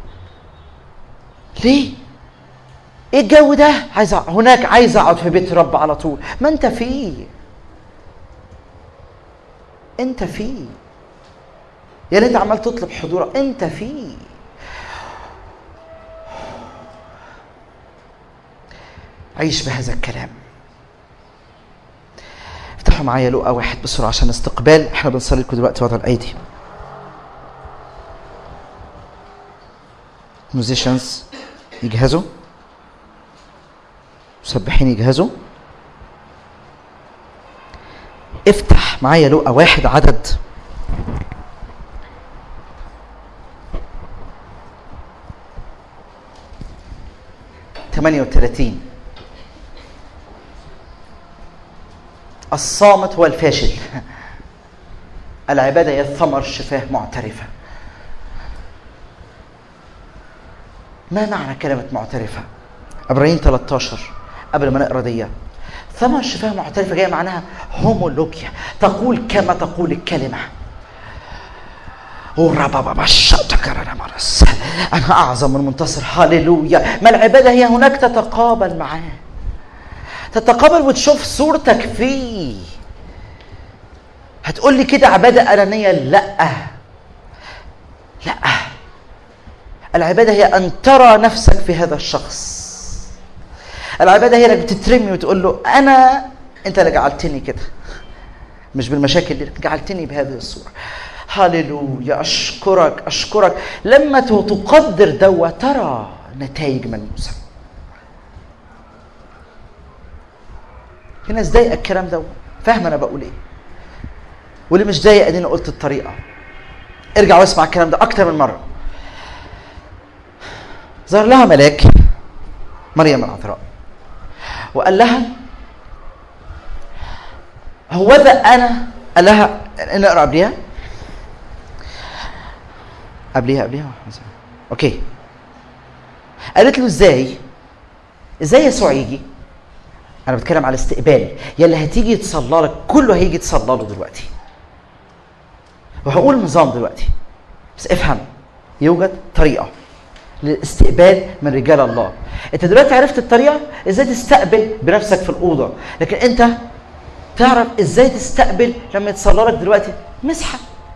ليه ايه الجو ده عايز أ... هناك عايز اقعد في بيت رب على طول ما انت فيه انت فيه يا ريت عمال تطلب حضوره انت فيه عيش بهذا الكلام افتحوا معايا لقا واحد بسرعه عشان استقبال احنا بنصلي لكم دلوقتي وضع الايدي ميوزيشنز يجهزوا مسبحين يجهزوا افتح معايا لقا واحد عدد ثمانية وثلاثين الصامت هو الفاشل العبادة هي الثمر شفاه معترفة ما معنى كلمة معترفة؟ إبراهيم 13 قبل ما نقرا دي ثمر الشفاه معترفه جايه معناها هومولوجيا تقول كما تقول الكلمه أنا أعظم من منتصر هللويا ما العبادة هي هناك تتقابل معاه تتقابل وتشوف صورتك فيه هتقول لي كده عبادة أنانية لا لا العبادة هي أن ترى نفسك في هذا الشخص العبادة هي انك بتترمي وتقول له أنا أنت اللي جعلتني كده مش بالمشاكل دي جعلتني بهذه الصورة هللويا أشكرك أشكرك لما تقدر دوا ترى نتائج ملموسة في ناس ضايقه الكلام ده فاهم انا بقول ايه واللي مش ضايق اديني قلت الطريقه ارجع واسمع الكلام ده اكتر من مره ظهر لها ملاك مريم العذراء وقال لها هو ذا انا قال لها نقرا قبليها قبليها قبليها اوكي قالت له ازاي ازاي يسوع يجي انا بتكلم على استقبال يلي هتيجي يتصلى لك كله هيجي يتصلى له دلوقتي وهقول نظام دلوقتي بس افهم يوجد طريقه للاستقبال من رجال الله انت دلوقتي عرفت الطريقه ازاي تستقبل بنفسك في الاوضه لكن انت تعرف ازاي تستقبل لما يتصلى لك دلوقتي مسحه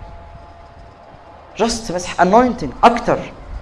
جاست مسحه انوينتنج اكتر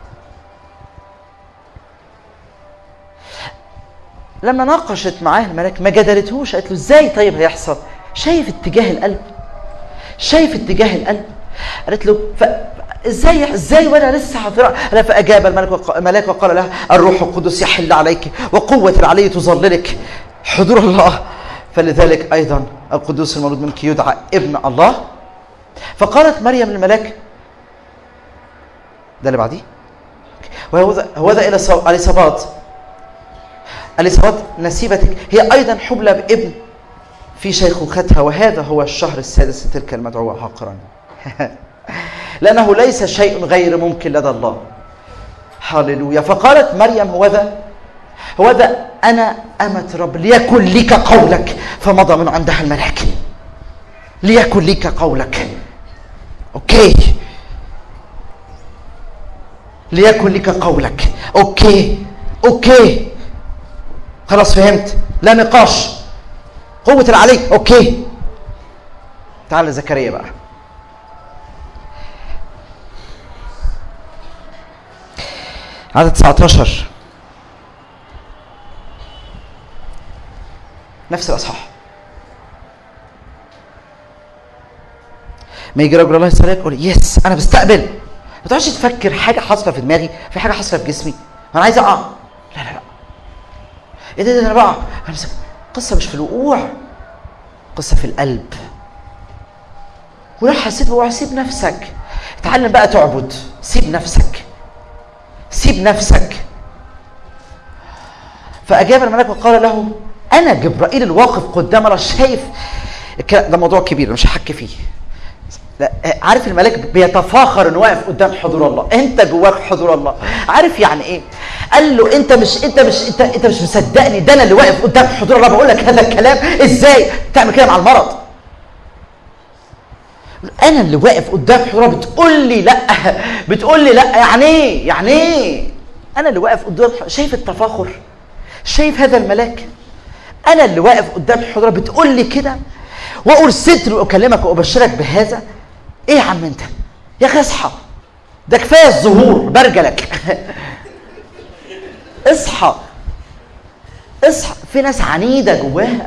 لما ناقشت معاه الملك ما جدلتهوش قالت له ازاي طيب هيحصل شايف اتجاه القلب شايف اتجاه القلب قالت له ف... ازاي ازاي وانا لسه حاضره فاجاب الملك وق... الملاك وقال لها الروح القدس يحل عليك وقوه العلي تظللك حضور الله فلذلك ايضا القدوس المولود منك يدعى ابن الله فقالت مريم للملاك ده اللي بعديه وهو ذا الى اليصابات اليصابات نسيبتك هي ايضا حبلى بابن في شيخوختها وهذا هو الشهر السادس تلك المدعوه حقرا لانه ليس شيء غير ممكن لدى الله هللويا فقالت مريم هو ذا هو ذا انا امه رب ليكن لك قولك فمضى من عندها الملاك ليكن لك قولك اوكي ليكن لك قولك اوكي اوكي خلاص فهمت لا نقاش قوة العلي اوكي تعال زكريا بقى عدد 19 نفس الاصحاح ما يجي رجل الله يسألك يقول يس انا بستقبل ما تقعدش تفكر حاجه حاصله في دماغي في حاجه حاصله في جسمي انا عايز اقع لا لا لا ايه ده, ده انا بقع قصه مش في الوقوع قصه في القلب ولو حسيت بوقوع سيب نفسك اتعلم بقى تعبد سيب نفسك سيب نفسك فاجاب الملك وقال له انا جبرائيل الواقف قدام الله شايف ده موضوع كبير مش هحكي فيه لا عارف الملاك بيتفاخر انه واقف قدام حضور الله انت جواك حضور الله عارف يعني ايه قال له انت مش انت مش انت انت مش مصدقني ده انا اللي واقف قدام حضور الله بقول لك هذا الكلام ازاي تعمل كده مع المرض انا اللي واقف قدام حضور الله بتقول لي لا بتقول لي لا يعني ايه يعني ايه انا اللي واقف قدام شايف التفاخر شايف هذا الملاك انا اللي واقف قدام حضور الله بتقول لي كده وارسلت لاكلمك وابشرك بهذا ايه يا عم انت يا اخي اصحى ده كفايه الظهور برجلك اصحى اصحى في ناس عنيده جواها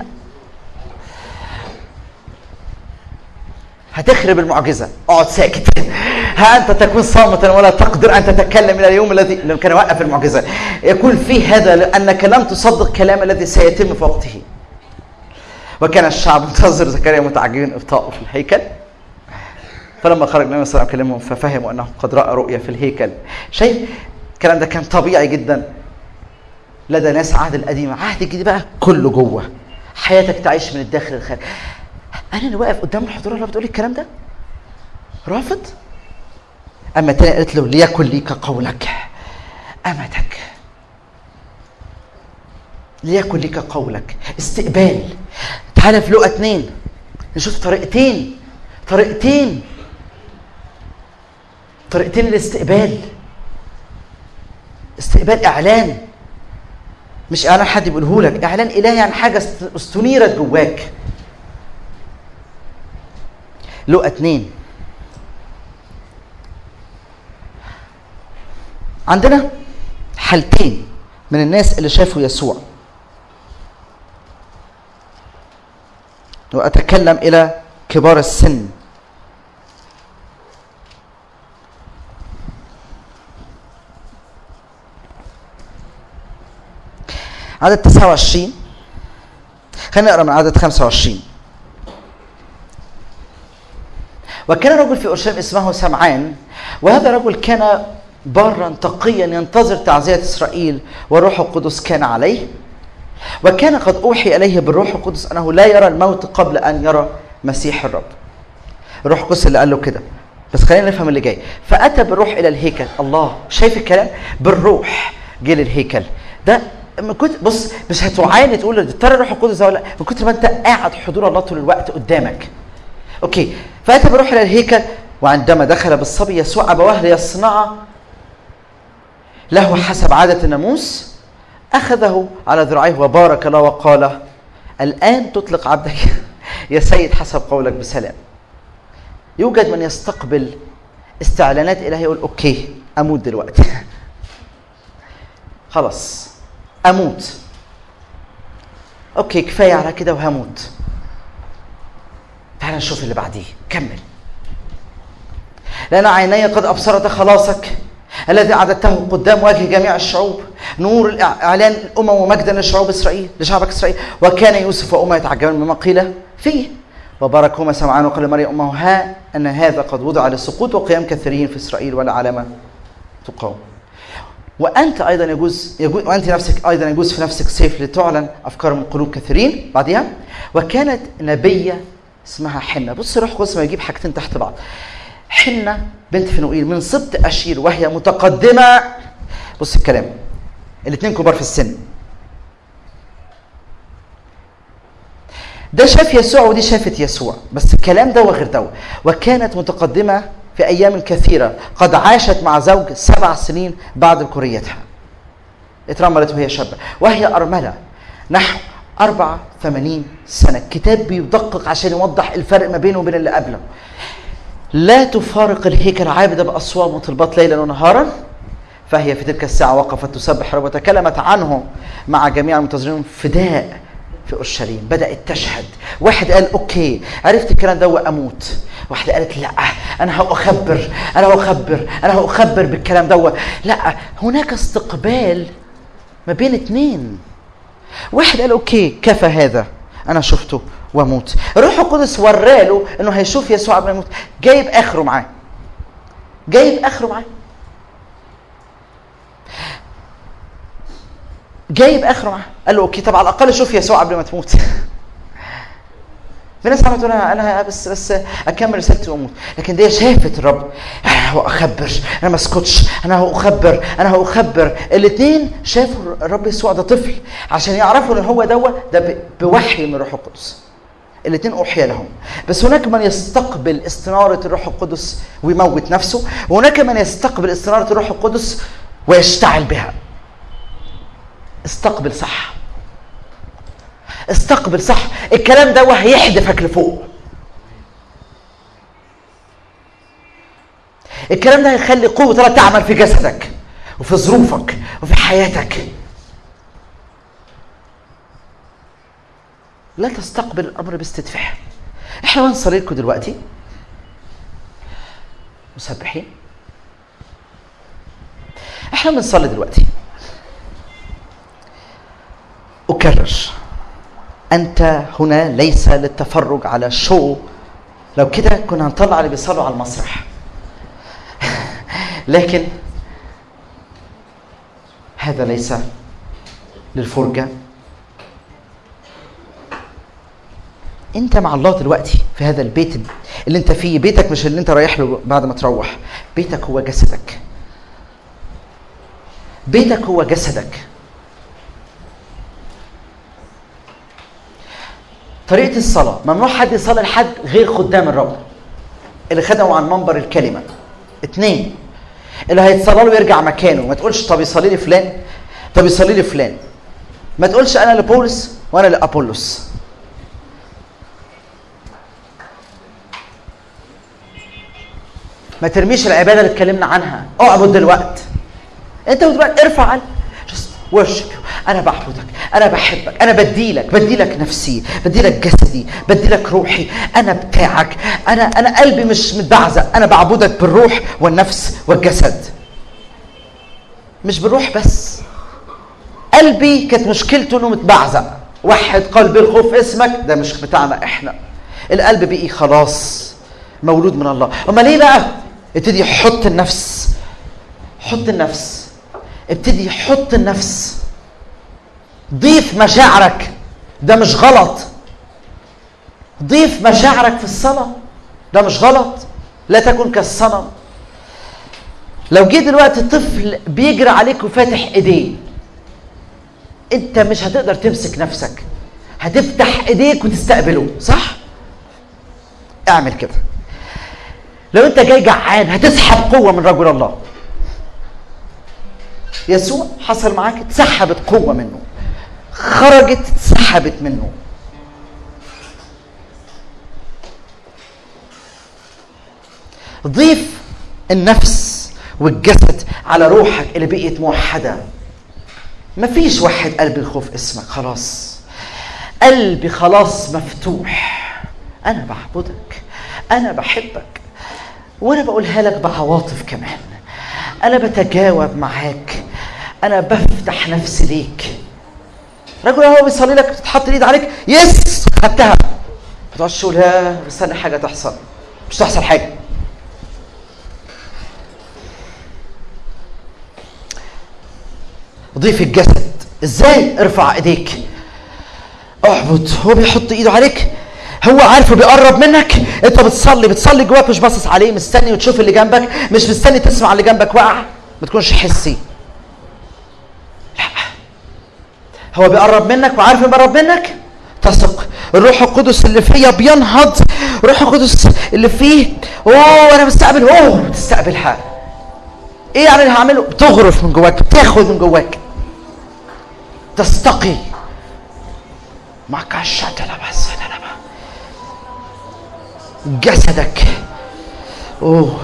هتخرب المعجزه اقعد ساكت ها انت تكون صامتا ولا تقدر ان تتكلم الى اليوم الذي لم كان يوقف المعجزه يكون فيه هذا لانك لم تصدق كلام الذي سيتم في وقته وكان الشعب منتظر زكريا متعجبين ابطاؤه في الهيكل فلما خرج النبي صلى الله عليه وسلم كلمهم ففهموا انه قد راى رؤيا في الهيكل شايف الكلام ده كان طبيعي جدا لدى ناس عهد القديم عهد الجديد بقى كله جوه حياتك تعيش من الداخل للخارج انا اللي واقف قدام الحضور الله بتقول الكلام ده رافض اما تاني قالت له ليكن ليك قولك امتك ليكن لك قولك استقبال تعالى في لقى اتنين نشوف طريقتين طريقتين طريقتين الاستقبال استقبال اعلان مش اعلان حد بيقوله لك اعلان الهي عن حاجه استنيرت جواك لقى اتنين عندنا حالتين من الناس اللي شافوا يسوع وأتكلم إلى كبار السن عدد 29 خلينا نقرا من عدد 25 وكان رجل في اورشليم اسمه سمعان وهذا الرجل كان بارا تقيا ينتظر تعزية إسرائيل والروح القدس كان عليه وكان قد أوحي إليه بالروح القدس أنه لا يرى الموت قبل أن يرى مسيح الرب الروح القدس اللي قال له كده بس خلينا نفهم اللي جاي فأتى بالروح إلى الهيكل الله شايف الكلام بالروح جه للهيكل ده من كنت بص مش هتعاني تقول ترى الروح القدس ده ولا من كتر ما انت قاعد حضور الله طول الوقت قدامك اوكي فاتى بالروح الى الهيكل وعندما دخل بالصبي يسوع ابواه ليصنع له حسب عادة الناموس أخذه على ذراعيه وبارك له وقال الآن تطلق عبدك يا سيد حسب قولك بسلام يوجد من يستقبل استعلانات إلهية يقول أوكي أموت دلوقتي خلاص أموت أوكي كفاية على كده وهموت تعال نشوف اللي بعديه كمل لأن عيني قد أبصرت خلاصك الذي أعددته قدام وجه جميع الشعوب نور إعلان الأمم ومجدا لشعوب إسرائيل لشعبك إسرائيل وكان يوسف وأمه يتعجبون مما قيل فيه وباركهما سمعان وقال مريم أمه ها أن هذا قد وضع للسقوط وقيام كثيرين في إسرائيل ولا علامة تقاوم وانت ايضا يجوز, يجوز وانت نفسك ايضا يجوز في نفسك سيف لتعلن افكار من قلوب كثيرين بعدها وكانت نبيه اسمها حنه بص روح قدس ما يجيب حاجتين تحت بعض حنه بنت فنوئيل من سبط اشير وهي متقدمه بص الكلام الاثنين كبار في السن ده شاف يسوع ودي شافت يسوع بس الكلام ده وغير ده وكانت متقدمه في ايام كثيره قد عاشت مع زوج سبع سنين بعد ذكوريتها اترملت وهي شابه وهي ارمله نحو 84 سنه الكتاب بيدقق عشان يوضح الفرق ما بينه وبين اللي قبله لا تفارق الهيكل عابده باصوات وطلبات ليلا ونهارا فهي في تلك الساعه وقفت تسبح رب وتكلمت عنه مع جميع المنتظرين فداء في اورشليم بدات تشهد واحد قال اوكي عرفت الكلام ده اموت واحده قالت لا انا هاخبر انا هاخبر انا هاخبر بالكلام ده لا هناك استقبال ما بين اثنين واحد قال اوكي كفى هذا انا شفته واموت الروح القدس وراله انه هيشوف يسوع قبل ما يموت جايب اخره معاه جايب اخره معاه جايب اخره معاه قال له اوكي طب على الاقل شوف يسوع قبل ما تموت في ناس عملت تقول انا بس بس اكمل رسالتي واموت لكن دي شافت الرب انا هو اخبر انا ما اسكتش انا هو اخبر انا هو اخبر الاثنين شافوا الرب يسوع ده طفل عشان يعرفوا ان هو دوت ده بوحي من الروح القدس الاثنين اوحي لهم بس هناك من يستقبل استناره الروح القدس ويموت نفسه وهناك من يستقبل استناره الروح القدس ويشتعل بها استقبل صح استقبل صح الكلام ده هيحدفك لفوق الكلام ده هيخلي قوة الله تعمل في جسدك وفي ظروفك وفي حياتك لا تستقبل الامر باستدفاع احنا هنصلي لكم دلوقتي مسبحين احنا بنصلي دلوقتي اكرر انت هنا ليس للتفرج على شو لو كده كنا هنطلع اللي بيصلوا على المسرح لكن هذا ليس للفرجه انت مع الله دلوقتي في هذا البيت اللي انت فيه بيتك مش اللي انت رايح له بعد ما تروح بيتك هو جسدك بيتك هو جسدك طريقه الصلاه ممنوع حد يصلي لحد غير خدام الرب اللي خدموا عن منبر الكلمه اتنين اللي هيتصلى له يرجع مكانه ما تقولش طب يصلي لي فلان طب يصلي لي فلان ما تقولش انا لبولس وانا لابولس ما ترميش العباده اللي اتكلمنا عنها اعبد دلوقتي انت دلوقتي ارفع قلب just worship you. انا بعبدك انا بحبك انا بديلك بديلك نفسي بديلك جسدي بديلك روحي انا بتاعك انا انا قلبي مش متبعزق انا بعبدك بالروح والنفس والجسد مش بالروح بس قلبي كانت مشكلته انه متبعزق واحد قلب الخوف اسمك ده مش بتاعنا احنا القلب بقي خلاص مولود من الله امال ليه بقى ابتدي حط النفس حط النفس ابتدي حط النفس ضيف مشاعرك ده مش غلط ضيف مشاعرك في الصلاة ده مش غلط لا تكن كالصنم لو جه دلوقتي طفل بيجري عليك وفاتح ايديه انت مش هتقدر تمسك نفسك هتفتح ايديك وتستقبله صح اعمل كده لو انت جاي جعان هتسحب قوه من رجل الله يسوع حصل معاك اتسحبت قوه منه خرجت اتسحبت منه ضيف النفس والجسد على روحك اللي بقيت موحده مفيش واحد قلب الخوف اسمك خلاص قلبي خلاص مفتوح انا بعبدك انا بحبك وانا بقولها لك بعواطف كمان انا بتجاوب معاك انا بفتح نفسي ليك رجل هو بيصلي لك تحط الايد عليك يس خدتها ما تقعدش تقول ها مستني حاجه تحصل مش تحصل حاجه ضيف الجسد ازاي ارفع ايديك اعبد هو بيحط ايده عليك هو عارفه بيقرب منك انت بتصلي بتصلي جواك مش باصص عليه مستني وتشوف اللي جنبك مش مستني تسمع اللي جنبك وقع ما تكونش حسي لا هو بيقرب منك وعارف انه بيقرب منك تثق الروح القدس اللي فيا بينهض الروح القدس اللي فيه اوه انا بستقبل اوه تستقبل حاجه ايه يعني اللي هعمله بتغرف من جواك بتاخد من جواك تستقي معك الشتلة بس جسدك اوه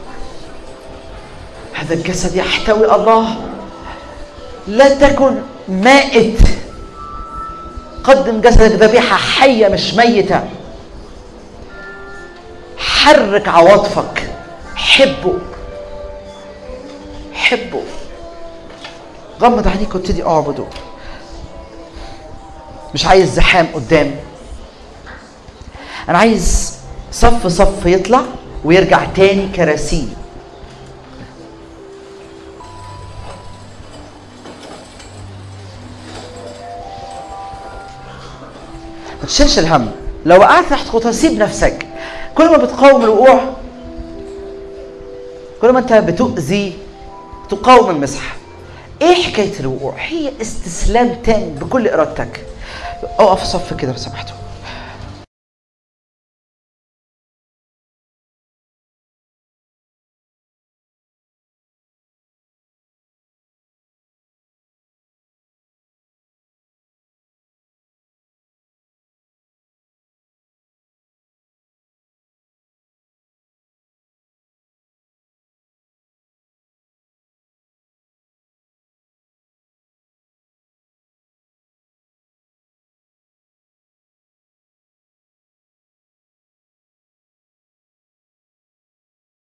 هذا الجسد يحتوي الله لا تكن مائت قدم جسدك ذبيحة حية مش ميتة حرك عواطفك حبه حبه غمض عينيك وابتدي اعبده مش عايز زحام قدام انا عايز صف صف يطلع ويرجع تاني كراسي ما تشيلش الهم لو وقعت تحت خطوة سيب نفسك كل ما بتقاوم الوقوع كل ما انت بتؤذي تقاوم المسح ايه حكايه الوقوع هي استسلام تام بكل ارادتك اقف صف كده لو سمحتوا